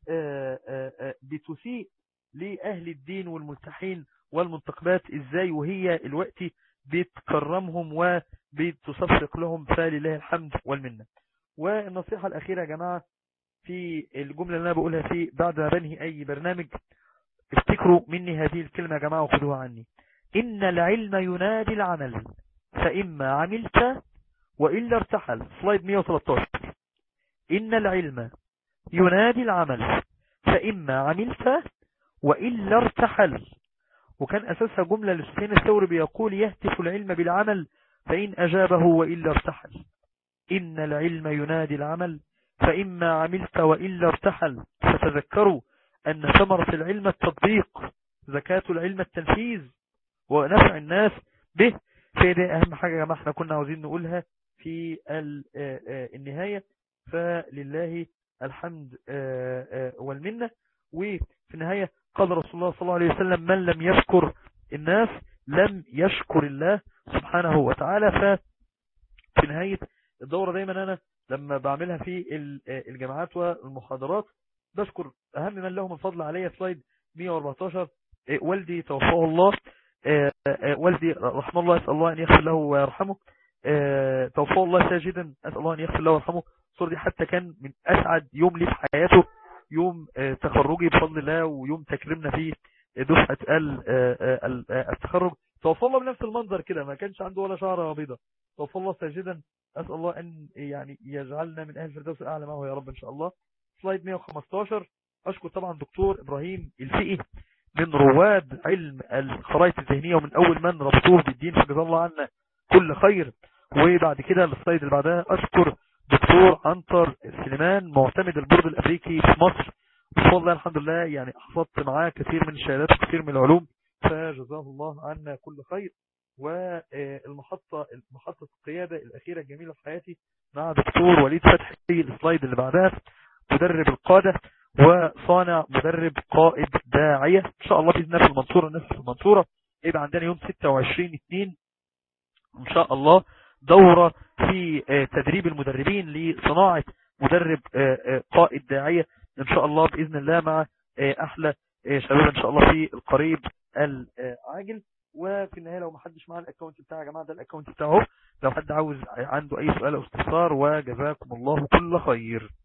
بتسيء لأهل الدين والملتحين والمنتقبات ازاي وهي الوقت بتكرمهم وبتصفق لهم فلله الحمد والمنة والنصيحة الأخيرة يا جماعة في الجملة اللي أنا بقولها في بعد ما بنهي أي برنامج افتكروا مني هذه الكلمة يا جماعة وخذوها عني إن العلم ينادي العمل فإما عملت وإلا ارتحل سلايد 113 إن العلم ينادي العمل فإما عملت وإلا ارتحل وكان أساسها جملة لسفين الثوري بيقول يهتف العلم بالعمل فإن أجابه وإلا ارتحل إن العلم ينادي العمل فإما عملت وإلا ارتحل فتذكروا أن ثمرة العلم التطبيق زكاة العلم التنفيذ ونفع الناس به فده أهم حاجة يا جماعة احنا كنا عاوزين نقولها في النهاية فلله الحمد والمنة وفي النهاية قال رسول الله صلى الله عليه وسلم من لم يشكر الناس لم يشكر الله سبحانه وتعالى ففي نهاية الدورة دايما أنا لما بعملها في الجامعات والمحاضرات بشكر أهم من لهم الفضل علي سلايد 114 والدي توفاه الله والدي رحمه الله أسأل الله أن يغفر له ويرحمه توفاه الله ساجدا أسأل الله أن يغفر له ويرحمه الصورة دي حتى كان من أسعد يوم لي في حياته يوم تخرجي بفضل الله ويوم تكرمنا فيه دفعة التخرج توفى الله بنفس المنظر كده ما كانش عنده ولا شعر بيضة توفى الله ساجدا أسأل الله أن يعني يجعلنا من أهل الفردوس الأعلى معه يا رب إن شاء الله سلايد 115 أشكر طبعا دكتور إبراهيم الفقي من رواد علم الخرائط الذهنية ومن أول من ربطوه بالدين فجزا الله عنا كل خير وبعد كده السلايد اللي بعدها أشكر دكتور عنتر سليمان معتمد البورد الأمريكي في مصر بفضل الله الحمد لله يعني حصلت معاه كثير من الشهادات وكثير من العلوم فجزاه الله عنا كل خير والمحطة محطة القيادة الأخيرة الجميلة في حياتي مع دكتور وليد فتحي السلايد اللي بعدها مدرب القادة وصانع مدرب قائد داعية إن شاء الله بإذن الله في المنصورة الناس في المنصورة يبقى عندنا يوم 26 2 إن شاء الله دورة في تدريب المدربين لصناعة مدرب قائد داعية إن شاء الله بإذن الله مع أحلى شباب إن شاء الله في القريب العاجل وفي النهاية لو ما حدش معاه الاكونت بتاعه يا جماعة ده الاكونت بتاعه لو حد عاوز عنده اي سؤال او استفسار وجزاكم الله كل خير